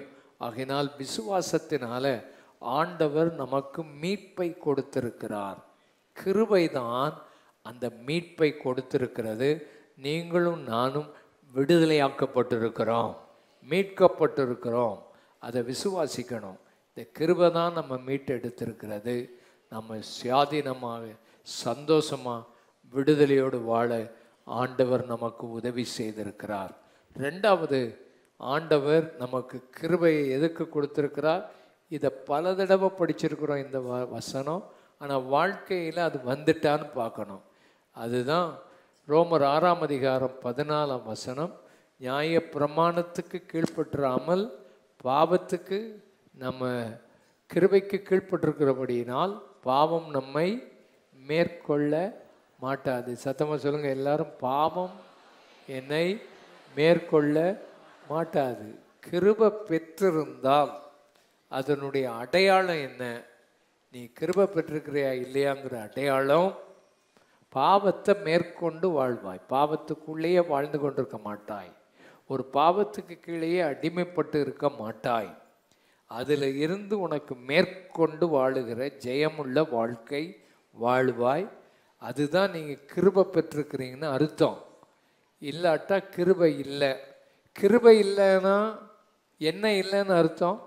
ஆகையினால் விசுவாசத்தினால ஆண்டவர் நமக்கு மீட்பை கொடுத்திருக்கிறார் கிருபைதான் அந்த மீட்பை கொடுத்திருக்கிறது நீங்களும் நானும் விடுதலையாக்கப்பட்டிருக்கிறோம் மீட்கப்பட்டிருக்கிறோம் அதை விசுவாசிக்கணும் இந்த கிருபை தான் நம்ம மீட்டெடுத்திருக்கிறது நம்ம சுயாதீனமாக சந்தோஷமாக விடுதலையோடு வாழ ஆண்டவர் நமக்கு உதவி செய்திருக்கிறார் ரெண்டாவது ஆண்டவர் நமக்கு கிருபையை எதுக்கு கொடுத்திருக்கிறார் இதை பல தடவை படிச்சிருக்கிறோம் இந்த வ- வசனம் ஆனால் வாழ்க்கையில் அது வந்துட்டான்னு பார்க்கணும் அதுதான் ரோமர் ஆறாம் அதிகாரம் பதினாலாம் வசனம் நியாய பிரமாணத்துக்கு கீழ்ப்பற்றாமல் பாவத்துக்கு நம்ம கிருபைக்கு கீழ்ப்பட்டிருக்கிறபடியினால் பாவம் நம்மை மேற்கொள்ள மாட்டாது சத்தமாக சொல்லுங்க எல்லாரும் பாவம் என்னை மேற்கொள்ள மாட்டாது கிருபை பெற்றிருந்தால் அதனுடைய அடையாளம் என்ன நீ கிருபை பெற்றிருக்கிறியா இல்லையாங்கிற அடையாளம் பாவத்தை மேற்கொண்டு வாழ்வாய் பாவத்துக்குள்ளேயே வாழ்ந்து கொண்டிருக்க மாட்டாய் ஒரு பாவத்துக்கு கீழேயே அடிமைப்பட்டு இருக்க மாட்டாய் அதில் இருந்து உனக்கு மேற்கொண்டு வாழுகிற ஜெயமுள்ள வாழ்க்கை வாழ்வாய் அதுதான் நீங்கள் கிருபை பெற்றிருக்கிறீங்கன்னு அர்த்தம் இல்லாட்டா கிருபை இல்லை கிருபை இல்லைன்னா என்ன இல்லைன்னு அர்த்தம்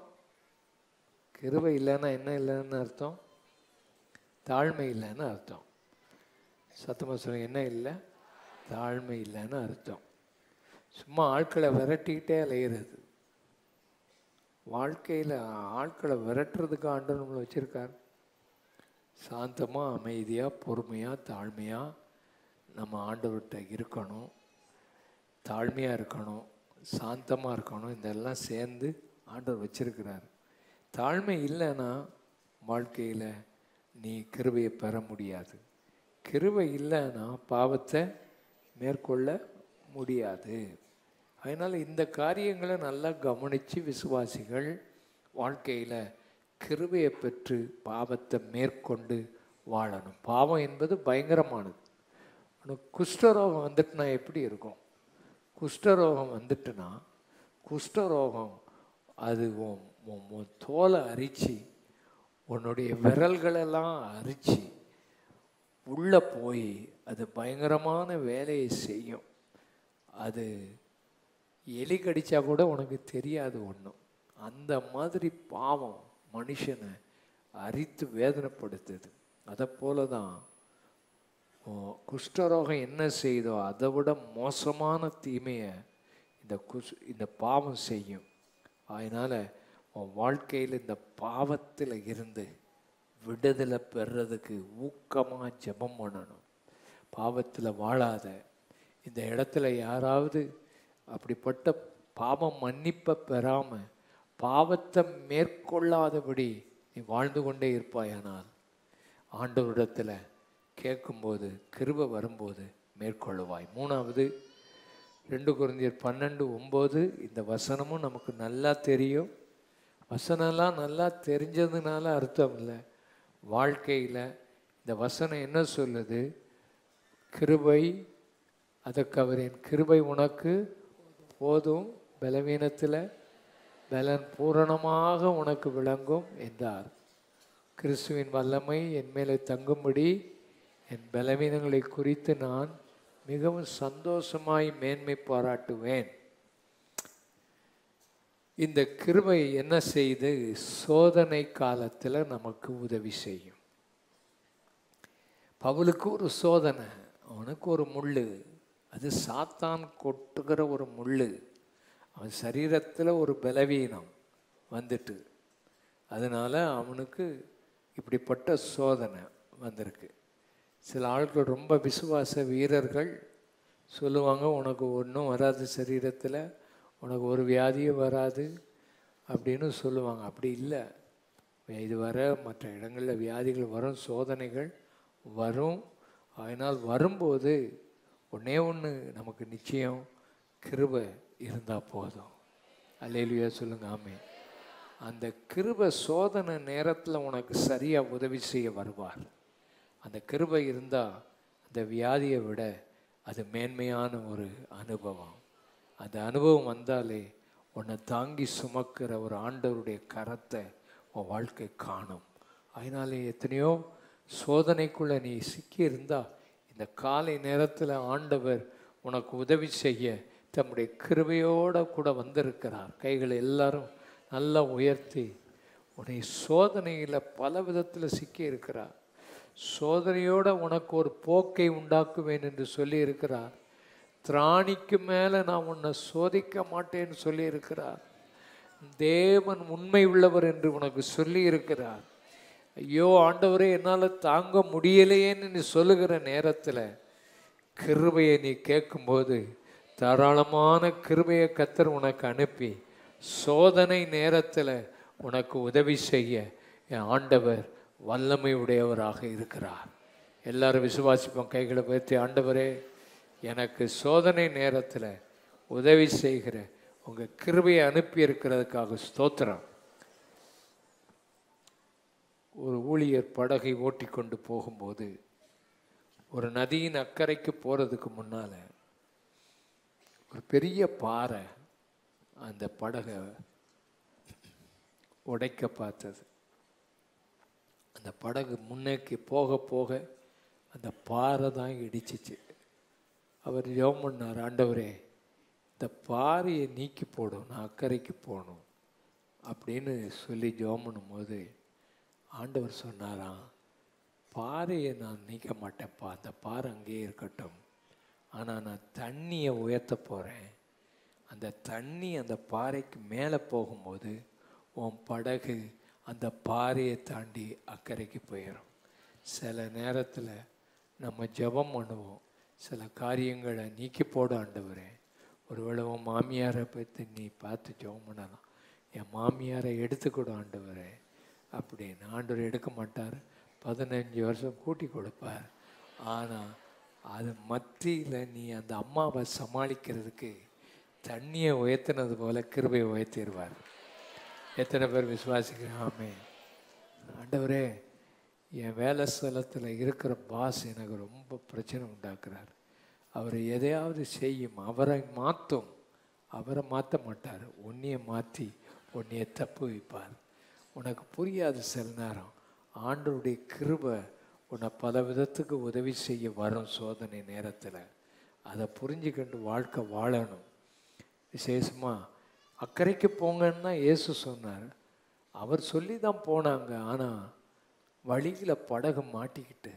கிருபை இல்லைன்னா என்ன இல்லைன்னு அர்த்தம் தாழ்மை இல்லைன்னு அர்த்தம் சத்தமாக சொல்லுங்க என்ன இல்லை தாழ்மை இல்லைன்னு அர்த்தம் சும்மா ஆட்களை விரட்டிக்கிட்டே அலையிறது வாழ்க்கையில் ஆட்களை விரட்டுறதுக்கு ஆண்டு நம்மளை வச்சுருக்கார் சாந்தமாக அமைதியாக பொறுமையாக தாழ்மையாக நம்ம ஆண்டவர்கிட்ட இருக்கணும் தாழ்மையாக இருக்கணும் சாந்தமாக இருக்கணும் இதெல்லாம் சேர்ந்து ஆண்டவர் வச்சிருக்கிறார் தாழ்மை இல்லைன்னா வாழ்க்கையில் நீ கிருபையை பெற முடியாது கிருபை இல்லைன்னா பாவத்தை மேற்கொள்ள முடியாது அதனால் இந்த காரியங்களை நல்லா கவனித்து விசுவாசிகள் வாழ்க்கையில் கிருபையை பெற்று பாவத்தை மேற்கொண்டு வாழணும் பாவம் என்பது பயங்கரமானது உனக்கு குஷ்டரோகம் வந்துட்டுனா எப்படி இருக்கும் குஷ்டரோகம் வந்துட்டுனா குஷ்டரோகம் அது உன் உன் உன் தோலை அரிச்சு உன்னுடைய விரல்களெல்லாம் அரிச்சு உள்ளே போய் அது பயங்கரமான வேலையை செய்யும் அது எலி கடிச்சா கூட உனக்கு தெரியாது ஒன்றும் அந்த மாதிரி பாவம் மனுஷனை அரித்து வேதனைப்படுத்துது அதை போல தான் ஓ, குஷ்டரோகம் என்ன செய்தோ அதை விட மோசமான தீமையை இந்த குஷ் இந்த பாவம் செய்யும் அதனால் உன் வாழ்க்கையில் இந்த பாவத்தில் இருந்து விடுதலை பெறதுக்கு ஊக்கமாக ஜெபம் பண்ணணும் பாவத்தில் வாழாத இந்த இடத்துல யாராவது அப்படிப்பட்ட பாவம் மன்னிப்பை பெறாமல் பாவத்தை மேற்கொள்ளாதபடி நீ வாழ்ந்து கொண்டே இருப்பாயானால் ஆண்டவரிடத்தில் கேட்கும்போது கிருபை வரும்போது மேற்கொள்ளுவாய் மூணாவது ரெண்டு குருந்தியர் பன்னெண்டு ஒம்பது இந்த வசனமும் நமக்கு நல்லா தெரியும் வசனம்லாம் நல்லா தெரிஞ்சதுனால அர்த்தம் இல்லை வாழ்க்கையில் இந்த வசனம் என்ன சொல்லுது கிருபை அதற்கு அவர் என் கிருபை உனக்கு போதும் பலவீனத்தில் பலன் பூரணமாக உனக்கு விளங்கும் என்றார் கிறிஸ்துவின் வல்லமை என் மேலே தங்கும்படி என் பலவீனங்களை குறித்து நான் மிகவும் சந்தோஷமாய் மேன்மை பாராட்டுவேன் இந்த கிருபை என்ன செய்து சோதனை காலத்தில் நமக்கு உதவி செய்யும் பவுலுக்கு ஒரு சோதனை அவனுக்கு ஒரு முள்ளு அது சாத்தான் கொட்டுகிற ஒரு முள்ளு அவன் சரீரத்தில் ஒரு பலவீனம் வந்துட்டு அதனால அவனுக்கு இப்படிப்பட்ட சோதனை வந்திருக்கு சில ஆட்கள் ரொம்ப விசுவாச வீரர்கள் சொல்லுவாங்க உனக்கு ஒன்றும் வராது சரீரத்தில் உனக்கு ஒரு வியாதியும் வராது அப்படின்னு சொல்லுவாங்க அப்படி இல்லை இது வர மற்ற இடங்களில் வியாதிகள் வரும் சோதனைகள் வரும் அதனால் வரும்போது ஒன்றே ஒன்று நமக்கு நிச்சயம் கிருபை இருந்தால் போதும் அல்லேலுயா சொல்லுங்க ஆமே அந்த கிருபை சோதனை நேரத்தில் உனக்கு சரியாக உதவி செய்ய வருவார் அந்த கிருபை இருந்தால் அந்த வியாதியை விட அது மேன்மையான ஒரு அனுபவம் அந்த அனுபவம் வந்தாலே உன்னை தாங்கி சுமக்கிற ஒரு ஆண்டவருடைய கரத்தை உன் வாழ்க்கை காணும் அதனாலே எத்தனையோ சோதனைக்குள்ளே நீ சிக்கி இருந்தா இந்த காலை நேரத்தில் ஆண்டவர் உனக்கு உதவி செய்ய தம்முடைய கிருபையோட கூட வந்திருக்கிறார் கைகளை எல்லாரும் நல்லா உயர்த்தி உன்னை சோதனையில் பல விதத்தில் சிக்கி இருக்கிறார் சோதனையோட உனக்கு ஒரு போக்கை உண்டாக்குவேன் என்று சொல்லி இருக்கிறார் திராணிக்கு மேலே நான் உன்னை சோதிக்க மாட்டேன்னு சொல்லி இருக்கிறார் தேவன் உண்மை உள்ளவர் என்று உனக்கு சொல்லி இருக்கிறார் ஐயோ ஆண்டவரே என்னால் தாங்க முடியலையேன்னு நீ சொல்லுகிற நேரத்தில் கிருபையை நீ கேட்கும்போது தாராளமான கிருபையை கத்தர் உனக்கு அனுப்பி சோதனை நேரத்தில் உனக்கு உதவி செய்ய என் ஆண்டவர் வல்லமை உடையவராக இருக்கிறார் எல்லாரும் விசுவாசிப்போம் கைகளை உயர்த்தி ஆண்டவரே எனக்கு சோதனை நேரத்தில் உதவி செய்கிற உங்கள் கிருபையை அனுப்பி இருக்கிறதுக்காக ஸ்தோத்திரம் ஒரு ஊழியர் படகை ஓட்டி கொண்டு போகும்போது ஒரு நதியின் அக்கறைக்கு போகிறதுக்கு முன்னால் ஒரு பெரிய பாறை அந்த படகை உடைக்க பார்த்தது அந்த படகு முன்னேக்கி போக போக அந்த பாறை தான் இடிச்சிச்சு அவர் ஜெபம் பண்ணார் ஆண்டவரே இந்த பாறையை நீக்கி போடும் நான் அக்கறைக்கு போகணும் அப்படின்னு சொல்லி ஜெபம் பண்ணும்போது ஆண்டவர் சொன்னாராம் பாறையை நான் நீக்க மாட்டேன்ப்பா அந்த பாறை அங்கேயே இருக்கட்டும் ஆனால் நான் தண்ணியை உயர்த்த போகிறேன் அந்த தண்ணி அந்த பாறைக்கு மேலே போகும்போது உன் படகு அந்த பாறையை தாண்டி அக்கறைக்கு போயிடும் சில நேரத்தில் நம்ம ஜெபம் பண்ணுவோம் சில காரியங்களை நீக்கி போட ஆண்டவரே ஒருவேளை உன் மாமியாரை பற்றி நீ பார்த்து ஜெபம் பண்ணலாம் என் மாமியாரை எடுத்துக்கொடு ஆண்டவரே அப்படின்னு ஆண்டவர் எடுக்க மாட்டார் பதினஞ்சு வருஷம் கூட்டி கொடுப்பார் ஆனால் அது மத்தியில் நீ அந்த அம்மாவை சமாளிக்கிறதுக்கு தண்ணியை உயர்த்தினது போல கிருபையை உயர்த்திடுவார் எத்தனை பேர் விசுவாசிக்கிறேன் ஆமே ஆண்டவரே என் வேலை ஸ்தலத்தில் இருக்கிற பாஸ் எனக்கு ரொம்ப பிரச்சனை உண்டாக்குறார் அவர் எதையாவது செய்யும் அவரை மாற்றும் அவரை மாற்ற மாட்டார் உன்னையை மாற்றி உன்னைய தப்பு வைப்பார் உனக்கு புரியாது சில நேரம் ஆண்டவருடைய கிருபை உன்னை பல விதத்துக்கு உதவி செய்ய வரும் சோதனை நேரத்தில் அதை புரிஞ்சுக்கண்டு வாழ்க்கை வாழணும் விசேஷமாக அக்கறைக்கு போங்கன்னா இயேசு சொன்னார் அவர் சொல்லி தான் போனாங்க ஆனால் வழியில் படகு மாட்டிக்கிட்டு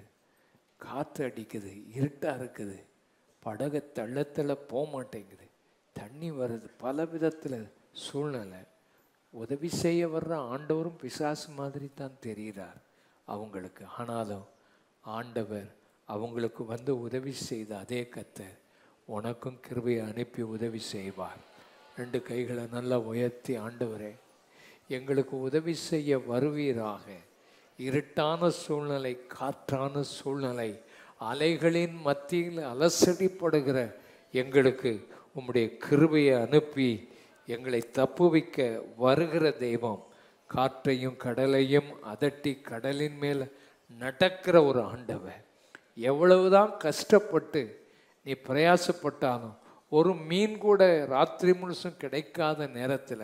காற்று அடிக்குது இருட்டாக இருக்குது படகை தள்ளத்தில் போக மாட்டேங்குது தண்ணி வருது பல விதத்தில் சூழ்நிலை உதவி செய்ய வர்ற ஆண்டவரும் பிசாசு மாதிரி தான் தெரிகிறார் அவங்களுக்கு ஆனாலும் ஆண்டவர் அவங்களுக்கு வந்து உதவி செய்த அதே கத்தர் உனக்கும் கிருபையை அனுப்பி உதவி செய்வார் ரெண்டு கைகளை நல்லா உயர்த்தி ஆண்டவரே எங்களுக்கு உதவி செய்ய வருவீராக இருட்டான சூழ்நிலை காற்றான சூழ்நிலை அலைகளின் மத்தியில் அலசடிப்படுகிற எங்களுக்கு உம்முடைய கிருபையை அனுப்பி எங்களை தப்புவிக்க வருகிற தெய்வம் காற்றையும் கடலையும் அதட்டி கடலின் மேல் நடக்கிற ஒரு ஆண்டவர் எவ்வளவுதான் கஷ்டப்பட்டு நீ பிரயாசப்பட்டாலும் ஒரு மீன் கூட ராத்திரி முழுசும் கிடைக்காத நேரத்தில்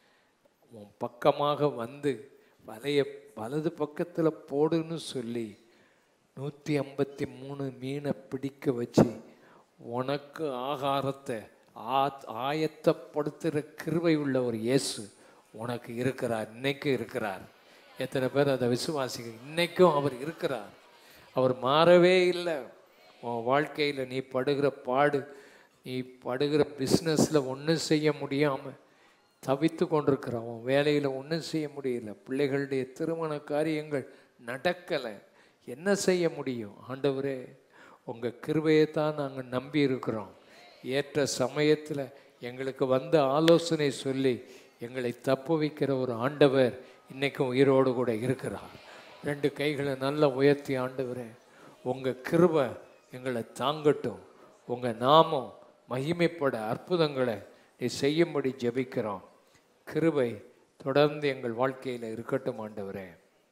உன் பக்கமாக வந்து வலைய வலது பக்கத்தில் போடுன்னு சொல்லி நூற்றி ஐம்பத்தி மூணு மீனை பிடிக்க வச்சு உனக்கு ஆகாரத்தை ஆ ஆயத்தப்படுத்துகிற கிருபை உள்ள ஒரு இயேசு உனக்கு இருக்கிறார் இன்னைக்கும் இருக்கிறார் எத்தனை பேர் அதை விசுவாசிக்க இன்னைக்கும் அவர் இருக்கிறார் அவர் மாறவே இல்லை உன் வாழ்க்கையில் நீ படுகிற பாடு நீ படுகிற பிஸ்னஸில் ஒன்றும் செய்ய முடியாமல் தவித்து கொண்டிருக்கிறான் உன் வேலையில் ஒன்றும் செய்ய முடியல பிள்ளைகளுடைய திருமண காரியங்கள் நடக்கலை என்ன செய்ய முடியும் ஆண்டவரே உங்கள் கிருபையை தான் நாங்கள் நம்பி இருக்கிறோம் ஏற்ற சமயத்தில் எங்களுக்கு வந்த ஆலோசனை சொல்லி எங்களை தப்பு வைக்கிற ஒரு ஆண்டவர் இன்றைக்கும் உயிரோடு கூட இருக்கிறார் ரெண்டு கைகளை நல்லா உயர்த்தி ஆண்டவரே உங்கள் கிருபை எங்களை தாங்கட்டும் உங்கள் நாமம் மகிமைப்பட அற்புதங்களை நீ செய்யும்படி ஜெபிக்கிறோம் கிருபை தொடர்ந்து எங்கள் வாழ்க்கையில் இருக்கட்டும் ஆண்டவரே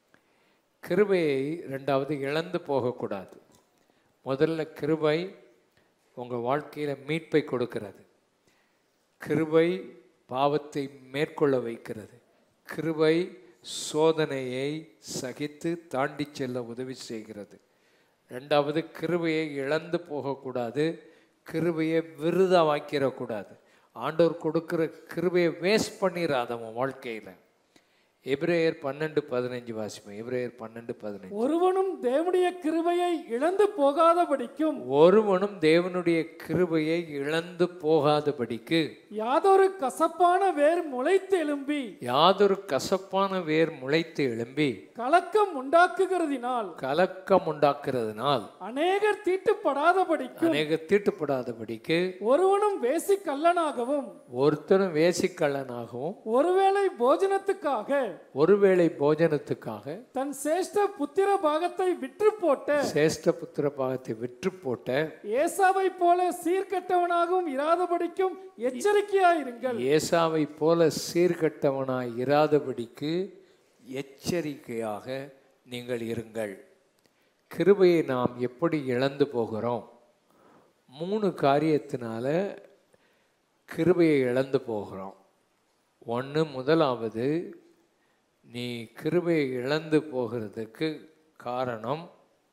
கிருபையை ரெண்டாவது இழந்து போகக்கூடாது முதல்ல கிருபை உங்கள் வாழ்க்கையில் மீட்பை கொடுக்கிறது கிருபை பாவத்தை மேற்கொள்ள வைக்கிறது கிருபை சோதனையை சகித்து தாண்டி செல்ல உதவி செய்கிறது ரெண்டாவது கிருபையை இழந்து போகக்கூடாது கிருபையை விருதாவாக்கிடக்கூடாது ஆண்டவர் கொடுக்கிற கிருபையை வேஸ்ட் பண்ணிடாத உன் வாழ்க்கையில் எபிரேயர் பன்னெண்டு பதினஞ்சு வாசிப்போம் எபிரேயர் பன்னெண்டு பதினஞ்சு ஒருவனும் தேவனுடைய கிருபையை இழந்து போகாதபடிக்கும் ஒருவனும் தேவனுடைய கிருபையை இழந்து போகாதபடிக்கு யாதொரு கசப்பான வேர் முளைத்து எழும்பி யாதொரு கசப்பான வேர் முளைத்து எழும்பி கலக்கம் உண்டாக்குகிறதினால் கலக்கம் உண்டாக்குறதுனால் அநேகர் தீட்டுப்படாதபடிக்கும் அநேக தீட்டுப்படாதபடிக்கு ஒருவனும் வேசி கள்ளனாகவும் ஒருத்தரும் வேசிக்கள்ளனாகவும் ஒருவேளை போஜனத்துக்காக ஒருவேளை போஜனத்துக்காக தன் சேஷ்ட புத்திர பாகத்தை விற்று போட்ட சேஷ்ட புத்திர பாகத்தை விற்று போட்ட ஏசாவை போல சீர்கெட்டவனாகவும் இராதபடிக்கும் எச்சரிக்கையாயிருங்கள் ஏசாவை போல சீர்கட்டவனாய் இராதபடிக்கு எச்சரிக்கையாக நீங்கள் இருங்கள் கிருபையை நாம் எப்படி இழந்து போகிறோம் மூணு காரியத்தினால கிருபையை இழந்து போகிறோம் ஒன்று முதலாவது நீ கிருபையை இழந்து போகிறதுக்கு காரணம்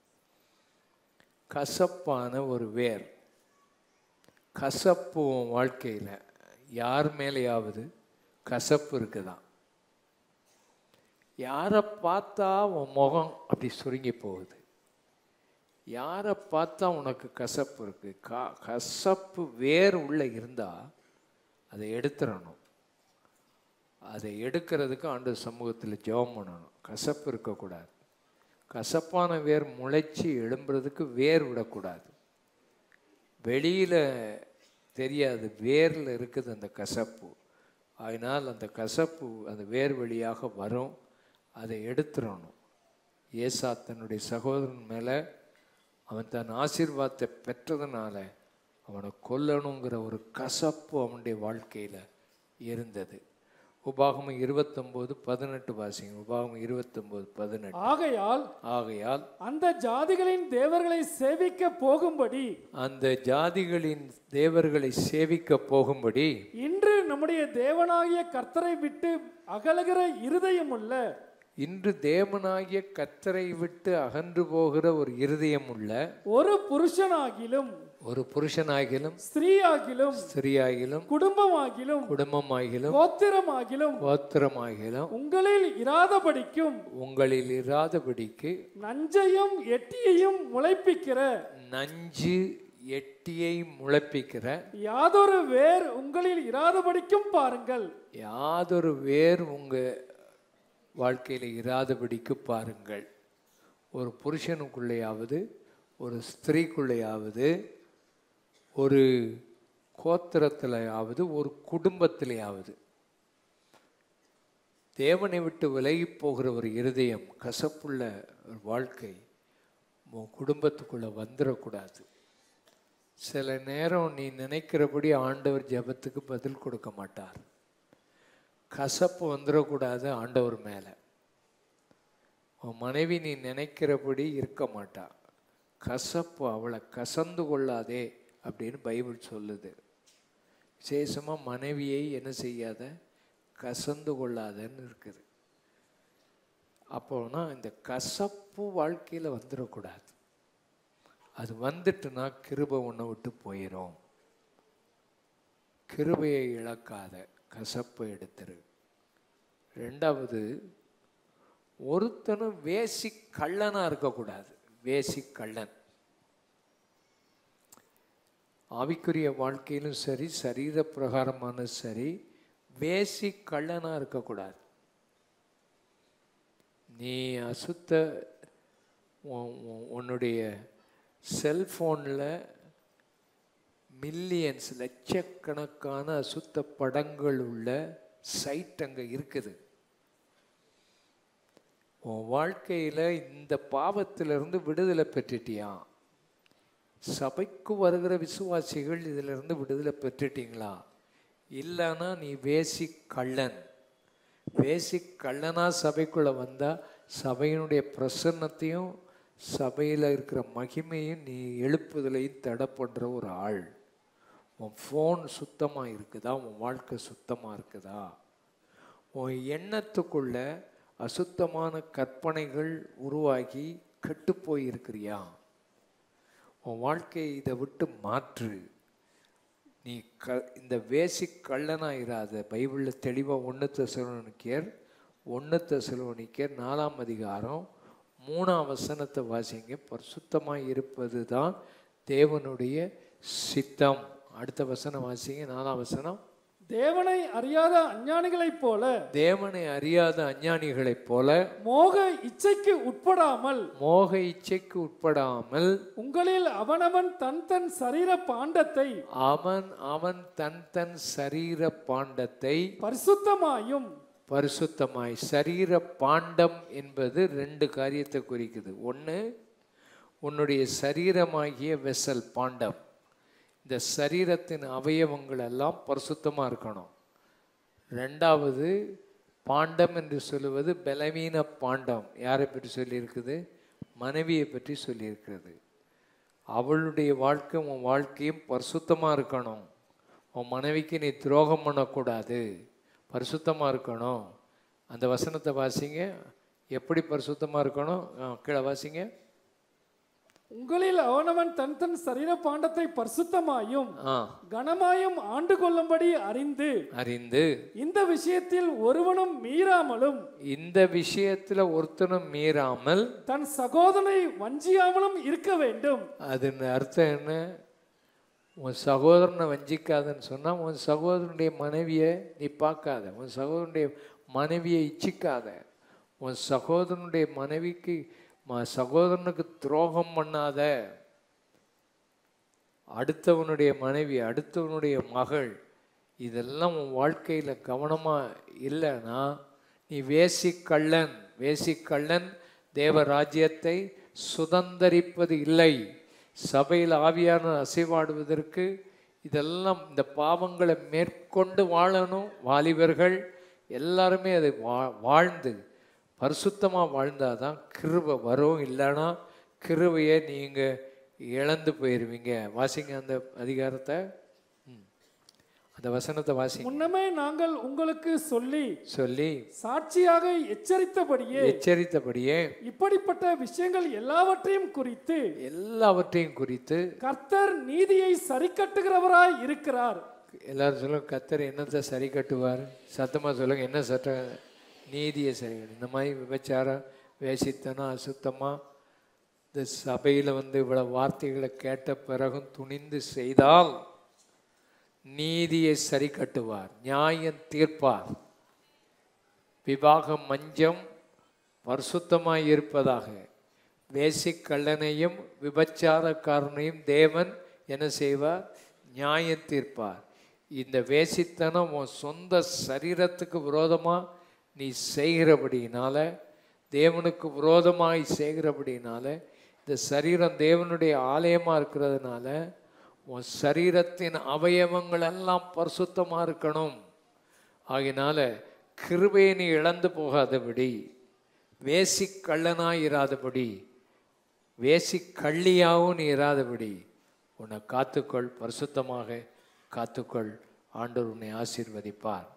கசப்பான ஒரு வேர் கசப்பு உன் வாழ்க்கையில் யார் மேலேயாவது கசப்பு இருக்குதான் யாரை பார்த்தா உன் முகம் அப்படி சுருங்கி போகுது யாரை பார்த்தா உனக்கு கசப்பு இருக்கு கா கசப்பு வேர் உள்ள இருந்தால் அதை எடுத்துடணும் அதை எடுக்கிறதுக்கு ஆண்டு சமூகத்தில் ஜெபம் பண்ணணும் கசப்பு இருக்கக்கூடாது கசப்பான வேர் முளைச்சி எழும்புறதுக்கு வேர் விடக்கூடாது வெளியில் தெரியாது வேரில் இருக்குது அந்த கசப்பு அதனால் அந்த கசப்பு அந்த வேர் வழியாக வரும் அதை எடுத்துடணும் ஏசா தன்னுடைய சகோதரன் மேலே அவன் தன் ஆசீர்வாதத்தை பெற்றதுனால அவனை கொல்லணுங்கிற ஒரு கசப்பு அவனுடைய வாழ்க்கையில் இருந்தது உபாகமம் இருபத்தொம்போது பதினெட்டு வாசிங்க உபாகமம் இருபத்தொம்போது பதினெட்டு ஆகையால் ஆகையால் அந்த ஜாதிகளின் தேவர்களை சேவிக்க போகும்படி அந்த ஜாதிகளின் தேவர்களை சேவிக்க போகும்படி இன்று நம்முடைய தேவனாகிய கர்த்தரை விட்டு அகலுகிற இருதயமுள்ள இன்று தேவனாகிய கத்தரை விட்டு அகன்று போகிற ஒரு இருதயம் உள்ள ஒரு புருஷனாகிலும் ஒரு புருஷனாகிலும் ஸ்திரீயாகிலும் ஸ்திரியாகிலும் குடும்பமாகிலும் குடும்பமாகிலும் கோத்திரமாகிலும் கோத்திரமாகிலும் உங்களில் இராதபடிக்கும் உங்களில் இராதபடிக்கு நஞ்சையும் எட்டியையும் முளைப்பிக்கிற நஞ்சு எட்டியை முளைப்பிக்கிற யாதொரு வேர் உங்களில் இராதபடிக்கும் பாருங்கள் யாதொரு வேர் உங்க வாழ்க்கையில் இராதபடிக்கு பாருங்கள் ஒரு புருஷனுக்குள்ளேயாவது ஒரு ஸ்திரீக்குள்ளேயாவது ஒரு கோத்திரத்திலையாவது ஒரு குடும்பத்திலேயாவது தேவனை விட்டு விலகி போகிற ஒரு இருதயம் கசப்புள்ள ஒரு வாழ்க்கை உன் குடும்பத்துக்குள்ளே வந்துடக்கூடாது சில நேரம் நீ நினைக்கிறபடி ஆண்டவர் ஜெபத்துக்கு பதில் கொடுக்க மாட்டார் கசப்பு வந்துடக்கூடாது ஆண்டவர் மேலே உன் மனைவி நீ நினைக்கிறபடி இருக்க மாட்டா கசப்பு அவளை கசந்து கொள்ளாதே அப்படின்னு பைபிள் சொல்லுது விசேஷமாக மனைவியை என்ன செய்யாத கசந்து கொள்ளாதன்னு இருக்குது அப்போனா இந்த கசப்பு வாழ்க்கையில் வந்துடக்கூடாது அது வந்துட்டுனா கிருபை உன்னை விட்டு போயிடும் கிருபையை இழக்காத கசப்பை எடுத்துரு ரெண்டாவது ஒருத்தனும் வேசி கள்ளனா இருக்கக்கூடாது வேசி கள்ளன் ஆவிக்குரிய வாழ்க்கையிலும் சரி சரீர பிரகாரமான சரி வேசி கள்ளனா இருக்கக்கூடாது நீ அசுத்த உன்- உன்- உன்னுடைய செல்ஃபோனில் மில்லியன்ஸ் லட்சக்கணக்கான அசுத்த படங்கள் உள்ள சைட் அங்கே இருக்குது உன் வாழ்க்கையில் இந்த பாவத்திலிருந்து விடுதலை பெற்றுட்டியா சபைக்கு வருகிற விசுவாசிகள் இதிலிருந்து விடுதலை பெற்றுட்டீங்களா இல்லைன்னா நீ வேசி கள்ளன் வேசி கள்ளனா சபைக்குள்ளே வந்தால் சபையினுடைய பிரசன்னத்தையும் சபையில் இருக்கிற மகிமையும் நீ எழுப்புதலையும் தடை பண்ணுற ஒரு ஆள் உன் ஃபோன் சுத்தமாக இருக்குதா உன் வாழ்க்கை சுத்தமாக இருக்குதா உன் எண்ணத்துக்குள்ள அசுத்தமான கற்பனைகள் உருவாகி கெட்டுப்போய் இருக்கிறியா உன் வாழ்க்கையை இதை விட்டு மாற்று நீ க இந்த வேசிக் கள்ளனாக இராத பைபிளில் தெளிவாக ஒன்று தெசலோனிக்கேர் ஒன்று தெசலோனிக்கேர் நாலாம் அதிகாரம் மூணாம் வசனத்தை வாசிங்க பரிசுத்தமாக இருப்பது தான் தேவனுடைய சித்தம் அடுத்த வசனம் வாசிங்க நாலாம் வசனம் தேவனை அறியாத அஞ்ஞானிகளைப் போல தேவனை அறியாத அஞ்ஞானிகளைப் போல மோக இச்சைக்கு உட்படாமல் மோக இச்சைக்கு உட்படாமல் உங்களில் அவனவன் தன் தன் சரீர பாண்டத்தை அவன் அவன் தன் தன் சரீர பாண்டத்தை பரிசுத்தமாயும் பரிசுத்தமாய் சரீர பாண்டம் என்பது ரெண்டு காரியத்தை குறிக்குது ஒன்று உன்னுடைய சரீரமாகிய வெசல் பாண்டம் இந்த சரீரத்தின் அவயவங்கள் எல்லாம் பரிசுத்தமாக இருக்கணும் ரெண்டாவது பாண்டம் என்று சொல்லுவது பலவீன பாண்டம் யாரை பற்றி சொல்லியிருக்குது மனைவியை பற்றி சொல்லியிருக்கிறது அவளுடைய வாழ்க்கை உன் வாழ்க்கையும் பரிசுத்தமாக இருக்கணும் உன் மனைவிக்கு நீ துரோகம் பண்ணக்கூடாது பரிசுத்தமாக இருக்கணும் அந்த வசனத்தை வாசிங்க எப்படி பரிசுத்தமாக இருக்கணும் ஆ, கீழே வாசிங்க உங்களில் அவனவன் தன் தன் சரீர பாண்டத்தை பரிசுத்தமாயும் ஆ கனமாயும் ஆண்டு கொள்ளும்படி அறிந்து அறிந்து இந்த விஷயத்தில் ஒருவனும் மீறாமலும் இந்த விஷயத்தில் ஒருத்தனும் மீறாமல் தன் சகோதரனை வஞ்சியாமலும் இருக்க வேண்டும் அதன் அர்த்தம் என்ன உன் சகோதரனை வஞ்சிக்காதன்னு சொன்னால் உன் சகோதரனுடைய மனைவியை நீ பார்க்காத உன் சகோதரனுடைய மனைவியை இச்சிக்காத உன் சகோதரனுடைய மனைவிக்கு ம சகோதரனுக்கு துரோகம் பண்ணாத அடுத்தவனுடைய மனைவி அடுத்தவனுடைய மகள் இதெல்லாம் உன் வாழ்க்கையில் கவனமாக இல்லைன்னா நீ வேசிக்கள்ளன் வேசிக்கள்ளன் தேவ ராஜ்யத்தை சுதந்தரிப்பது இல்லை சபையில் ஆவியான அசைவாடுவதற்கு இதெல்லாம் இந்த பாவங்களை மேற்கொண்டு வாழணும் வாலிபர்கள் எல்லாருமே அதை வா வாழ்ந்து பரிசுத்தமாக வாழ்ந்தாதான் கிருபை வரும் இல்லைன்னா கிருபையை நீங்கள் இழந்து போயிடுவீங்க வாசிங்க அந்த அதிகாரத்தை ம். அந்த வசனத்தை வாசிங்க முன்னமே நாங்கள் உங்களுக்கு சொல்லி சொல்லி சாட்சியாக எச்சரித்தபடியே எச்சரித்தபடியே இப்படிப்பட்ட விஷயங்கள் எல்லாவற்றையும் குறித்து எல்லாவற்றையும் குறித்து கர்த்தர் நீதியை சரிக்கட்டுகிறவராய் இருக்கிறார் எல்லாரும் சொல்லுங்க கத்தர் என்னத்தை சரி கட்டுவார் சத்தமாக சொல்லுங்க என்ன சட்ட நீதியை சரி கட்டு இந்த மாதிரி விபச்சாரம் வேசித்தனம் அசுத்தமாக இந்த சபையில் வந்து இவ்வளவு வார்த்தைகளை கேட்ட பிறகும் துணிந்து செய்தால் நீதியை சரி கட்டுவார் நியாயம் தீர்ப்பார் விவாகம் மஞ்சம் பரிசுத்தமாய் இருப்பதாக வேசிக் கள்ளனையும் விபச்சாரக்காரனையும் தேவன் என்ன செய்வார் நியாயம் தீர்ப்பார் இந்த வேசித்தனம் உன் சொந்த சரீரத்துக்கு விரோதமாக நீ செய்கிறபடியினால தேவனுக்கு விரோதமாய் செய்கிறபடியினால இந்த சரீரம் தேவனுடைய ஆலயமாக இருக்கிறதுனால உன் சரீரத்தின் அவயவங்கள் எல்லாம் பரிசுத்தமாக இருக்கணும் ஆகினால கிருபையை நீ இழந்து போகாதபடி வேசி கள்ளனாய் இராதபடி வேசி கள்ளியாகவும் நீ இராதபடி உன்னை காத்துக்கொள் பரிசுத்தமாக காத்துக்கொள் ஆண்டவர் உன்னை ஆசீர்வதிப்பார்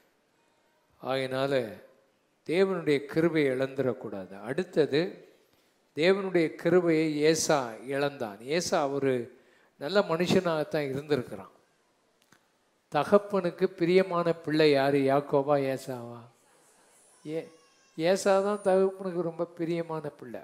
ஆகையினால தேவனுடைய கிருபையை இழந்துடக்கூடாது அடுத்தது தேவனுடைய கிருபையை ஏசா இழந்தான் ஏசா ஒரு நல்ல மனுஷனாகத்தான் இருந்திருக்கிறான் தகப்பனுக்கு பிரியமான பிள்ளை யார் யாக்கோபா ஏசாவா ஏ ஏசா தான் தகப்பனுக்கு ரொம்ப பிரியமான பிள்ளை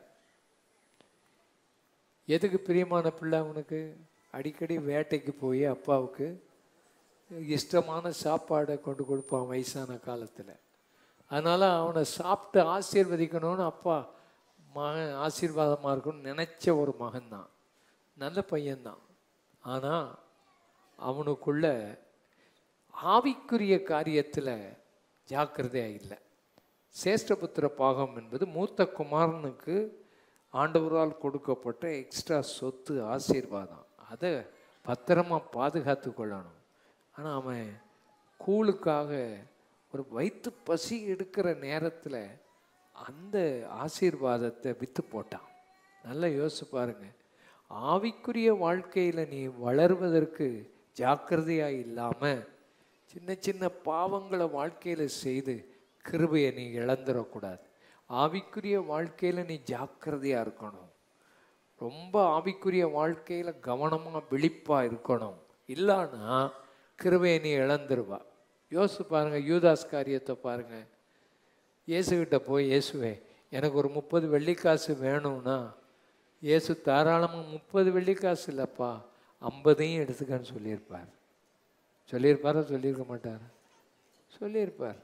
எதுக்கு பிரியமான பிள்ளை அவனுக்கு அடிக்கடி வேட்டைக்கு போய் அப்பாவுக்கு இஷ்டமான சாப்பாடை கொண்டு கொடுப்பான் வயசான காலத்தில் அதனால் அவனை சாப்பிட்டு ஆசீர்வதிக்கணும்னு அப்பா மகன் ஆசீர்வாதமாக இருக்கணும்னு நினச்ச ஒரு மகன்தான் நல்ல பையன்தான் ஆனால் அவனுக்குள்ள ஆவிக்குரிய காரியத்தில் ஜாக்கிரதையாக இல்லை சேஷ்டபுத்திர பாகம் என்பது மூத்த குமாரனுக்கு ஆண்டவரால் கொடுக்கப்பட்ட எக்ஸ்ட்ரா சொத்து ஆசீர்வாதம் அதை பத்திரமா பாதுகாத்து கொள்ளணும் ஆனால் அவன் கூழுக்காக ஒரு வயிற்று பசி எடுக்கிற நேரத்தில் அந்த ஆசீர்வாதத்தை விற்று போட்டான் நல்லா யோசிச்சு பாருங்க ஆவிக்குரிய வாழ்க்கையில் நீ வளர்வதற்கு ஜாக்கிரதையாக இல்லாமல் சின்ன சின்ன பாவங்களை வாழ்க்கையில் செய்து கிருபையை நீ இழந்துடக்கூடாது ஆவிக்குரிய வாழ்க்கையில் நீ ஜாக்கிரதையாக இருக்கணும் ரொம்ப ஆவிக்குரிய வாழ்க்கையில் கவனமாக விழிப்பாக இருக்கணும் இல்லைன்னா கிருபையை நீ இழந்துருவா யோசிச்சு பாருங்க யூதாஸ் காரியத்தை பாருங்க இயேசுகிட்ட போய் இயேசுவே எனக்கு ஒரு முப்பது வெள்ளிக்காசு வேணும்னா இயேசு தாராளமாக முப்பது வெள்ளிக்காசு இல்லைப்பா ஐம்பதையும் எடுத்துக்கன்னு சொல்லியிருப்பார் சொல்லியிருப்பாரா சொல்லியிருக்க மாட்டார் சொல்லியிருப்பார்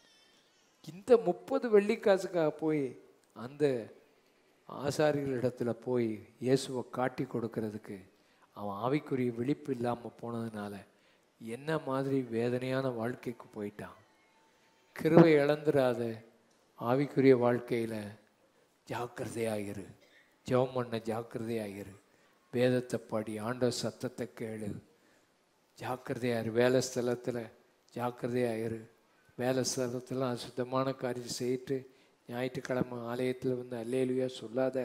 இந்த முப்பது வெள்ளிக்காசுக்காக போய் அந்த ஆசாரிகளிடத்துல போய் இயேசுவை காட்டி கொடுக்கறதுக்கு அவன் ஆவிக்குரிய விழிப்பு இல்லாமல் போனதுனால என்ன மாதிரி வேதனையான வாழ்க்கைக்கு போயிட்டான் கிருவை இழந்துடாத ஆவிக்குரிய வாழ்க்கையில் ஜாக்கிரதையாயிரு ஜெபம் பண்ண ஜாக்கிரதையாயிரு வேதத்தை படி ஆண்டவர் சத்தத்தை கேளு ஜாக்கிரதையாயிரு வேலை ஸ்தலத்தில் ஜாக்கிரதையாயிரு வேலை ஸ்தலத்தில் அசுத்தமான காரியம் செய்யிட்டு ஞாயிற்றுக்கிழமை ஆலயத்தில் வந்து அல்லேலுயா சொல்லாத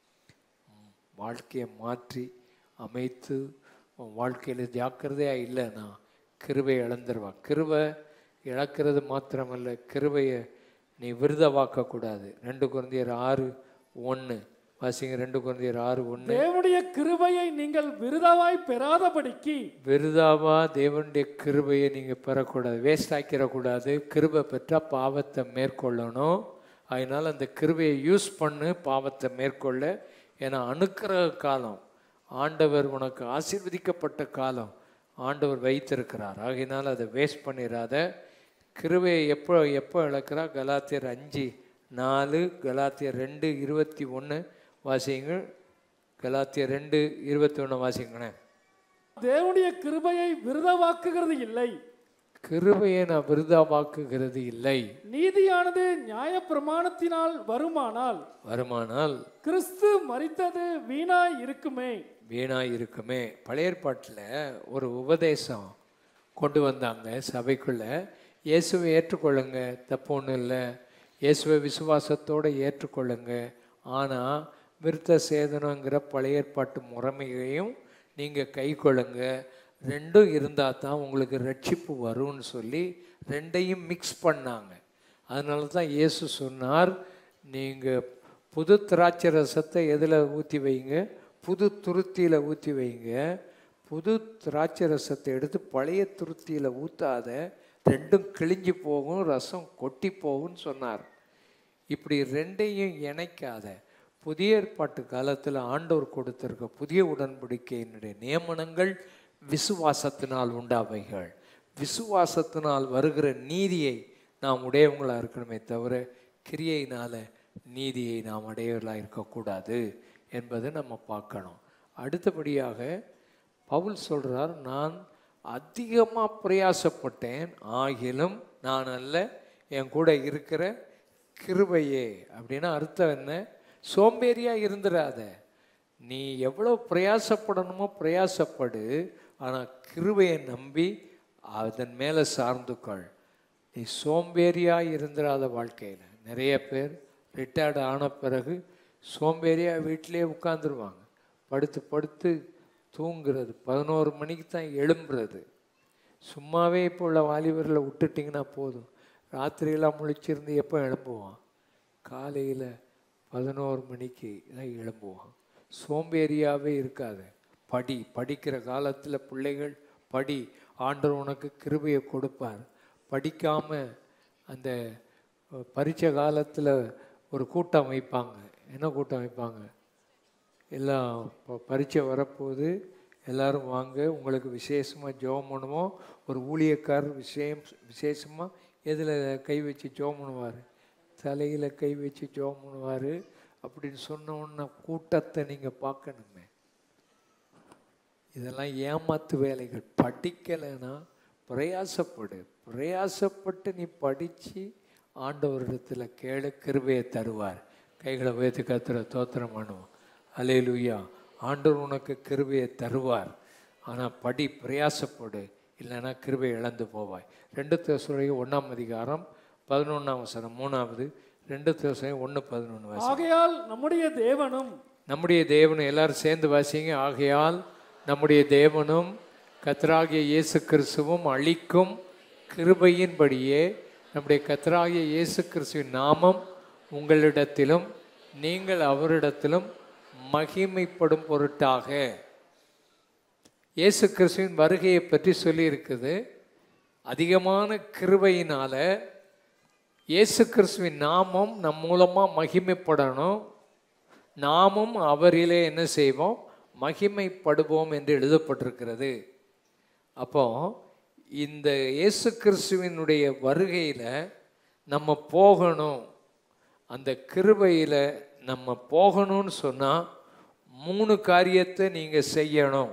உம் வாழ்க்கையை மாற்றி அமைத்து உன் வாழ்க்கையில் ஜாக்கிரதையாக இல்லைன்னா கிருபை இழந்துருவான் கிருபை இழக்கிறது மாத்திரமல்ல கிருபையை நீ விருதவாக்கக்கூடாது ரெண்டு குழந்தையர் ஆறு ஒன்று வாசிங்க ரெண்டு குழந்தையர் ஆறு ஒன்று தேவனுடைய கிருபையை நீங்கள் விருதாவாய் பெறாதபடிக்கு விருதாவா தேவனுடைய கிருபையை நீங்கள் பெறக்கூடாது வேஸ்ட் ஆக்கிடக்கூடாது கிருபை பெற்றால் பாவத்தை மேற்கொள்ளணும் அதனால் அந்த கிருபையை யூஸ் பண்ணு பாவத்தை மேற்கொள்ள ஏன்னா அணுக்கிற காலம் ஆண்டவர் உனக்கு ஆசீர்வதிக்கப்பட்ட காலம் ஆண்டவர் வைத்திருக்கிறார் ஆகையினால் அதை வேஸ்ட் பண்ணிடாத கிருபையை எப்போ எப்போ இழக்கிறா கலாத்தியர் அஞ்சு நாலு கலாத்தியர் ரெண்டு இருபத்தி ஒன்று வாசிங்க கலாத்தியர் ரெண்டு இருபத்தி ஒன்று வாசிங்களேன் தேவனுடைய கிருபையை விருதவாக்குகிறது இல்லை கிருபையை நான் விருதாவாக்குகிறது இல்லை நீதியானது நியாயப்பிரமாணத்தினால் வருமானால் வருமானால் கிறிஸ்து மரித்தது வீணாய் இருக்குமே வீணாய் இருக்குமே பழைய ஏற்பாட்டில் ஒரு உபதேசம் கொண்டு வந்தாங்க சபைக்குள்ள இயேசுவை ஏற்றுக்கொள்ளுங்க தப்பு ஒன்றும் இல்லை இயேசுவை விசுவாசத்தோடு ஏற்றுக்கொள்ளுங்க ஆனால் விருத்த சேதனங்கிற பழைய ஏற்பாட்டு முறைமையையும் நீங்கள் கை கொள்ளுங்க ரெண்டும் இருந்தால் தான் உங்களுக்கு ரட்சிப்பு வரும்னு சொல்லி ரெண்டையும் மிக்ஸ் பண்ணாங்க அதனால தான் இயேசு சொன்னார் நீங்கள் புது திராட்சை ரசத்தை எதில் ஊற்றி வைங்க புது துருத்தியில் ஊற்றி வைங்க புது திராட்சை ரசத்தை எடுத்து பழைய துருத்தியில் ஊற்றாத ரெண்டும் கிழிஞ்சு போகும் ரசம் கொட்டி போகும்னு சொன்னார் இப்படி ரெண்டையும் இணைக்காத புதிய ஏற்பாட்டு காலத்தில் ஆண்டவர் கொடுத்திருக்க புதிய உடன்படிக்கையினுடைய நியமனங்கள் விசுவாசத்தினால் உண்டாவைகள் விசுவாசத்தினால் வருகிற நீதியை நாம் உடையவங்களாக இருக்கணுமே தவிர கிரியையினால நீதியை நாம் அடையவர்களாக இருக்கக்கூடாது என்பதை நம்ம பார்க்கணும் அடுத்தபடியாக பவுல் சொல்றார் நான் அதிகமாக பிரயாசப்பட்டேன் ஆகிலும் நான் அல்ல என் கூட இருக்கிற கிருபையே அப்படின்னா அர்த்தம் என்ன சோம்பேறியா இருந்துடாத நீ எவ்வளோ பிரயாசப்படணுமோ பிரயாசப்படு ஆனால் கிருபையை நம்பி அதன் மேலே சார்ந்துக்கொள் நீ சோம்பேறியாக இருந்துடாத வாழ்க்கையில் நிறைய பேர் ரிட்டையர்டு ஆன பிறகு சோம்பேறியாக வீட்டிலே உட்காந்துருவாங்க படுத்து படுத்து தூங்குறது பதினோரு மணிக்கு தான் எழும்புறது சும்மாவே இப்போ உள்ள வாலிபரில் விட்டுட்டிங்கன்னா போதும் ராத்திரியெல்லாம் முழிச்சிருந்து எப்போ எழும்புவான் காலையில் பதினோரு மணிக்கு தான் எழும்புவான் சோம்பேறியாகவே இருக்காது படி படிக்கிற காலத்தில் பிள்ளைகள் படி ஆண்டவர் உனக்கு கிருபையை கொடுப்பார் படிக்காமல் அந்த அஹ், பரீட்சை காலத்தில் ஒரு கூட்டம் வைப்பாங்க என்ன கூட்டம் வைப்பாங்க எல்லாம் இப்போ பரீட்சை வரப்போகுது எல்லாரும் வாங்க உங்களுக்கு விசேஷமாக ஜெபம் பண்ணுவோம் ஒரு ஊழியக்காரர் விஷயம் விசேஷமாக எதில் கை வச்சு ஜெபம் பண்ணுவார் தலையில் கை வச்சு ஜெபம் பண்ணுவார் அப்படின்னு சொன்ன உடனே கூட்டத்தை நீங்கள் பார்க்கணுமே இதெல்லாம் ஏமாத்து வேலைகள் படிக்கலைன்னா பிரயாசப்படு பிரயாசப்பட்டு நீ படித்து ஆண்டவரிடத்தில் கேளு கிருபையை தருவார் கைகளை உயர்த்தி கத்துற தோத்திரம் பண்ணுவோம் அலையிலுயா ஆண்டவர் உனக்கு கிருபையை தருவார் ஆனால் படி பிரயாசப்படு இல்லைன்னா கிருபை இழந்து போவாய் ரெண்டு தேசுடைய ஒன்றாம் அதிகாரம் பதினொன்றாம் வசனம் மூணாவது ரெண்டு தேசுடைய ஒன்று பதினொன்று வாசி ஆகையால் நம்முடைய தேவனும் நம்முடைய தேவனும் எல்லாரும் சேர்ந்து வாசிங்க ஆகையால் நம்முடைய தேவனும் கத்தராகிய இயேசு கிறிஸ்துவும் அளிக்கும் கிருபையின்படியே நம்முடைய கத்தராகிய இயேசு கிறிஸ்துவின் நாமம் உங்களிடத்திலும் நீங்கள் அவரிடத்திலும் மகிமைப்படும் பொருட்டாக இயேசு கிறிஸ்துவின் வருகையை பற்றி சொல்லியிருக்குது அதிகமான கிருபையினால இயேசு கிறிஸ்துவின் நாமம் நம் மூலமாக மகிமைப்படணும் நாமும் அவரிலே என்ன செய்வோம் மகிமைப்படுவோம் என்று எழுதப்பட்டிருக்கிறது அப்போ இந்த இயேசு கிறிஸ்துவினுடைய வருகையில் நம்ம போகணும் அந்த கிருபையில் நம்ம போகணும்னு சொன்னால் மூணு காரியத்தை நீங்கள் செய்யணும்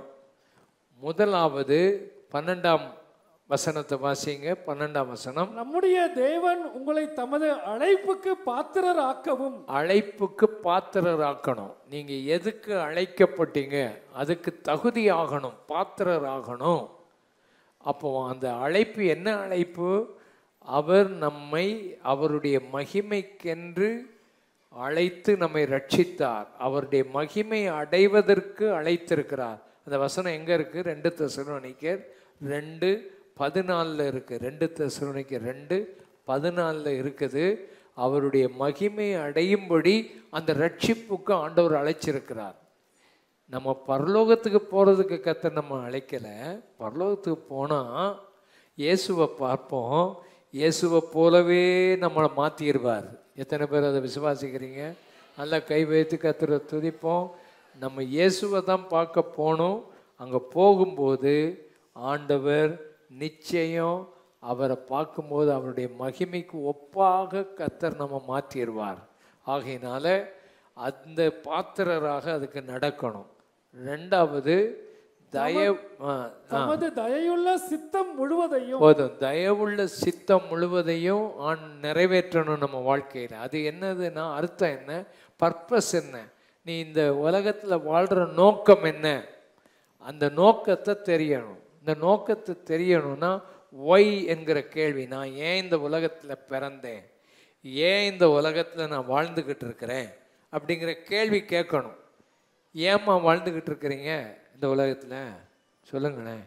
முதலாவது பன்னெண்டாம் வசனத்தை வாசிங்க பன்னெண்டாம் வசனம் நம்முடைய தேவன் உங்களை தமது அழைப்புக்கு பாத்திரராக்கவும் அழைப்புக்கு பாத்திரராக்கணும் நீங்க எதுக்கு அழைக்கப்பட்டீங்க அதுக்கு தகுதி ஆகணும் பாத்திரராகணும் அப்போ அந்த அழைப்பு என்ன அழைப்பு அவர் நம்மை அவருடைய மகிமைக்கென்று அழைத்து நம்மை ரட்சித்தார் அவருடைய மகிமை அடைவதற்கு அழைத்திருக்கிறார் அந்த வசனம் எங்க இருக்கு ரெண்டு தெசலோனிக்கர் ரெண்டு பதினாலில் இருக்கு ரெண்டு தெசலோனிக்கர் ரெண்டு பதினாலில் இருக்குது அவருடைய மகிமை அடையும்படி அந்த ரட்சிப்புக்கு ஆண்டவர் அழைச்சிருக்கிறார் நம்ம பரலோகத்துக்கு போகிறதுக்கு கத்த நம்ம அழைக்கலை பரலோகத்துக்கு போனால் இயேசுவை பார்ப்போம் இயேசுவை போலவே நம்மளை மாற்றிடுவார் எத்தனை பேர் அதை விசுவாசிக்கிறீங்க நல்லா கை வைத்து கத்துற துதிப்போம் நம்ம இயேசுவை தான் பார்க்க போனோம் அங்கே போகும்போது ஆண்டவர் நிச்சயம் அவரை பார்க்கும்போது அவருடைய மகிமைக்கு ஒப்பாக கத்தர் நம்ம மாற்றிடுவார் ஆகையினால அந்த பாத்திரராக அதுக்கு நடக்கணும் ரெண்டாவது தயவு ஆ, ஆ, தமது தயையுள்ள சித்தம் முழுவதையும் போதும் தயவுள்ள சித்தம் முழுவதையும் ஆண் நிறைவேற்றணும் நம்ம வாழ்க்கையில் அது என்னதுன்னா அர்த்தம் என்ன பர்பஸ் என்ன நீ இந்த உலகத்தில் வாழ்கிற நோக்கம் என்ன அந்த நோக்கத்தை தெரியணும் இந்த நோக்கத்தை தெரியணும்னா ஒய் என்கிற கேள்வி நான் ஏன் இந்த உலகத்தில் பிறந்தேன் ஏன் இந்த உலகத்தில் நான் வாழ்ந்துக்கிட்டு இருக்கிறேன் அப்படிங்கிற கேள்வி கேட்கணும் ஏம்மா வாழ்ந்துக்கிட்டு இருக்கிறீங்க இந்த உலகத்தில் சொல்லுங்களேன்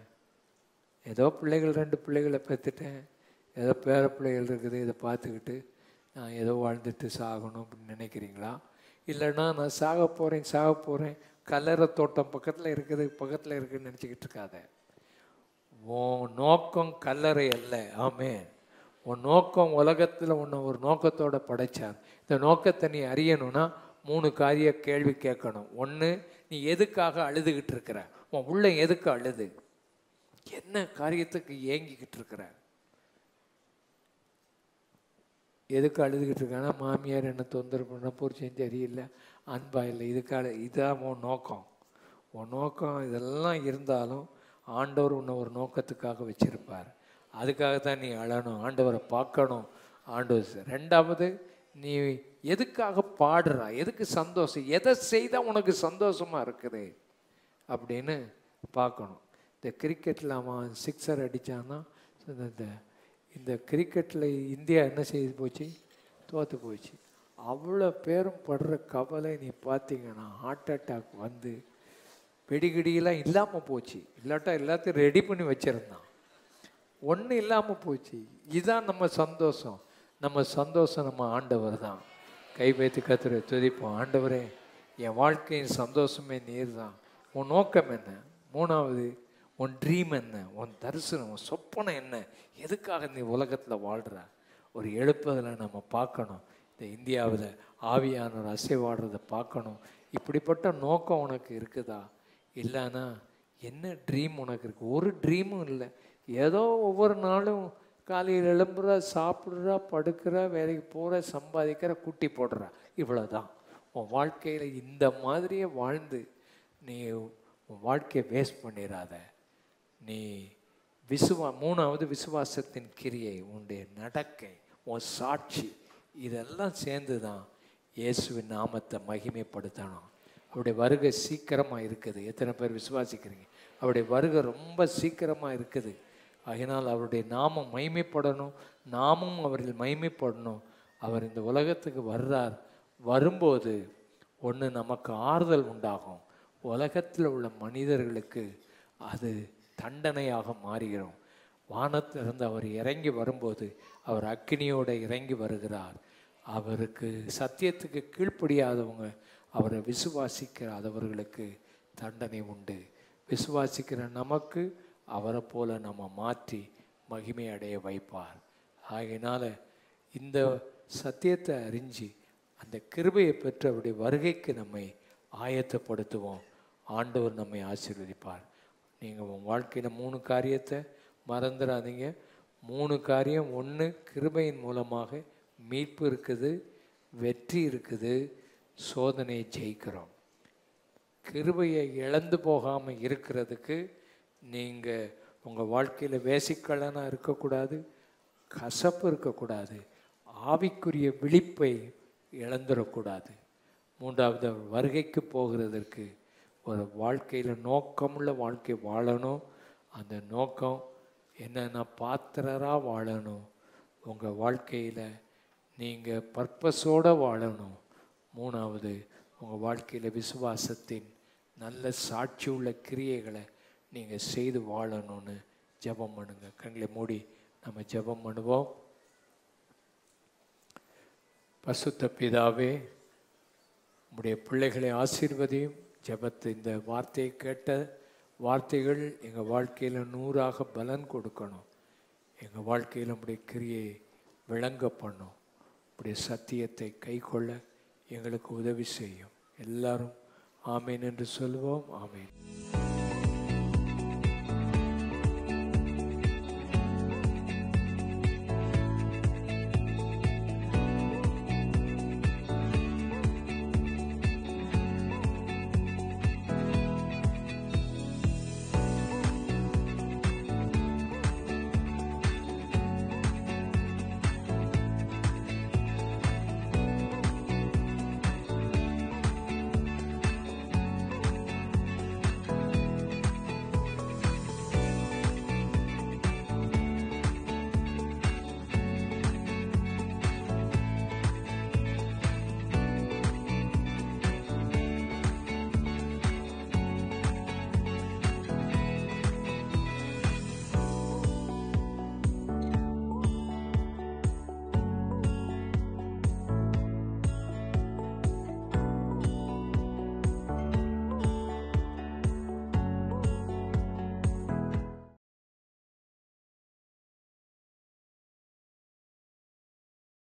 ஏதோ பிள்ளைகள் ரெண்டு பிள்ளைகளை பெற்றுட்டேன் ஏதோ பேர பிள்ளைகள் இருக்குது இதை பார்த்துக்கிட்டு நான் ஏதோ வாழ்ந்துட்டு சாகணும் அப்படின்னு நினைக்கிறீங்களா இல்லைன்னா நான் சாக போகிறேன் சாக போகிறேன் கல்லறை தோட்டம் பக்கத்தில் இருக்குது பக்கத்தில் இருக்குதுன்னு நினச்சிக்கிட்டு இருக்காத உன் நோக்கம் கல்லறை அல்ல ஆமே உன் நோக்கம் உலகத்தில் உன்னை ஒரு நோக்கத்தோட படைச்சார் இந்த நோக்கத்தை நீ அறியணும்னா மூணு காரிய கேள்வி கேட்கணும் ஒன்று நீ எதுக்காக அழுதுகிட்டு இருக்கிற உன் உள்ள எதுக்கு அழுது என்ன காரியத்துக்கு ஏங்கிக்கிட்டு இருக்கிற எதுக்கு அழுதுகிட்டு இருக்கானா மாமியார் என்ன தொந்தரவு பண்ண புரிச்சேன் சரியில்லை அன்பா இல்லை இதுக்காக இதான் உன் நோக்கம் உன் நோக்கம் இதெல்லாம் இருந்தாலும் ஆண்டவர் உன்னை ஒரு நோக்கத்துக்காக வச்சிருப்பார் அதுக்காக தான் நீ அழணும் ஆண்டவரை பார்க்கணும் ஆண்டவர் ரெண்டாவது நீ எதுக்காக பாடுறா எதுக்கு சந்தோஷம் எதை செய்தால் உனக்கு சந்தோஷமா இருக்குது அப்படின்னு பார்க்கணும் இந்த கிரிக்கெட்டில் அவன் சிக்ஸர் அடித்தான்னா இந்த இந்த கிரிக்கெட்டில் இந்தியா என்ன செய்து போச்சு தோற்று போச்சு அவ்வளோ பேரும் படுற கவலை நீ பார்த்தீங்கன்னா ஹார்ட் அட்டாக் வந்து வெடிகிடியெல்லாம் இல்லாமல் போச்சு இல்லாட்டா எல்லாத்தையும் ரெடி பண்ணி வச்சுருந்தான் ஒன்றும் இல்லாமல் போச்சு இதுதான் நம்ம சந்தோஷம் நம்ம சந்தோஷம் நம்ம ஆண்டவர் தான் கை வைத்து கத்துற துதிப்போம் ஆண்டவரே என் வாழ்க்கையின் சந்தோஷமே நீர் தான் உன் நோக்கம் என்ன மூணாவது உன் ட்ரீம் என்ன உன் தரிசனம் உன் சொப்பனம் என்ன எதுக்காக நீ உலகத்தில் வாழ்கிற ஒரு எழுப்புதலை நம்ம பார்க்கணும் இந்த இந்தியாவில் ஆவியானவர் அசைவாடுறதை பார்க்கணும் இப்படிப்பட்ட நோக்கம் உனக்கு இருக்குதா இல்லைன்னா என்ன ட்ரீம் உனக்கு இருக்குது ஒரு ட்ரீமும் இல்லை ஏதோ ஒவ்வொரு நாளும் காலையில் எழும்புற சாப்பிட்றா படுக்கிற வேலைக்கு போகிற சம்பாதிக்கிற குட்டி போடுற இவ்வளோதான் உன் வாழ்க்கையில் இந்த மாதிரியே வாழ்ந்து நீ உன் வாழ்க்கையை வேஸ்ட் பண்ணிடாத நீ விசுவா மூணாவது விசுவாசத்தின் கிரியை உன்னுடைய நடக்கை உன் சாட்சி இதெல்லாம் சேர்ந்து தான் இயேசுவின் நாமத்தை மகிமைப்படுத்தணும் அவருடைய வருகை சீக்கிரமாக இருக்குது எத்தனை பேர் விசுவாசிக்கிறீங்க அவருடைய வருகை ரொம்ப சீக்கிரமாக இருக்குது அதனால் அவருடைய நாமம் மகிமைப்படணும் நாமும் அவரில் மகிமைப்படணும் அவர் இந்த உலகத்துக்கு வர்றார் வரும்போது ஒன்று நமக்கு ஆறுதல் உண்டாகும் உலகத்தில் உள்ள மனிதர்களுக்கு அது தண்டனையாக மாறுகிறோம் வானத்திலிருந்து அவர் இறங்கி வரும்போது அவர் அக்கினியோட இறங்கி வருகிறார் அவருக்கு சத்தியத்துக்கு கீழ்ப்படியாதவங்க அவரை விசுவாசிக்காதவர்களுக்கு தண்டனை உண்டு விசுவாசிக்கிற நமக்கு அவரை போல நம்ம மாற்றி மகிமை அடைய வைப்பார் ஆகையினால இந்த சத்தியத்தை அறிஞ்சு அந்த கிருபையை பெற்று அவருடைய வருகைக்கு நம்மை ஆயத்தப்படுத்துவோம் ஆண்டவர் நம்மை ஆசீர்வதிப்பார் நீங்கள் உங்கள் வாழ்க்கையில் மூணு காரியத்தை மறந்துடாதீங்க மூணு காரியம் ஒன்று கிருபையின் மூலமாக மீட்பு இருக்குது வெற்றி இருக்குது சோதனையை ஜெயிக்கிறோம் கிருபையை இழந்து போகாமல் இருக்கிறதுக்கு நீங்கள் உங்கள் வாழ்க்கையில் வேசிக்கலனாக இருக்கக்கூடாது கசப்பு இருக்கக்கூடாது ஆவிக்குரிய விழிப்பை இழந்துடக்கூடாது மூன்றாவது அவர் வருகைக்கு போகிறதற்கு ஒரு வாழ்க்கையில் நோக்கமுள்ள வாழ்க்கை வாழணும் அந்த நோக்கம் என்னென்ன பாத்திரராக வாழணும் உங்கள் வாழ்க்கையில் நீங்கள் பர்பஸோடு வாழணும் மூணாவது உங்கள் வாழ்க்கையில் விசுவாசத்தின் நல்ல சாட்சி உள்ள கிரியைகளை நீங்கள் செய்து வாழணும்னு ஜெபம் பண்ணுங்க கண்களை மூடி நம்ம ஜெபம் பண்ணுவோம் பசுத்த பிதாவே உம்முடைய பிள்ளைகளை ஆசீர்வதியும் ஜெபத்தை இந்த வார்த்தையை கேட்ட வார்த்தைகள் எங்கள் வாழ்க்கையில் நூறாக பலன் கொடுக்கணும் எங்கள் வாழ்க்கையில் உம்முடைய கிரியை விளங்க பண்ணும் உம்முடைய சத்தியத்தை கைக்கொள்ள எங்களுக்கு உதவி செய்யும் எல்லாரும் ஆமேன் என்று சொல்வோம் ஆமேன்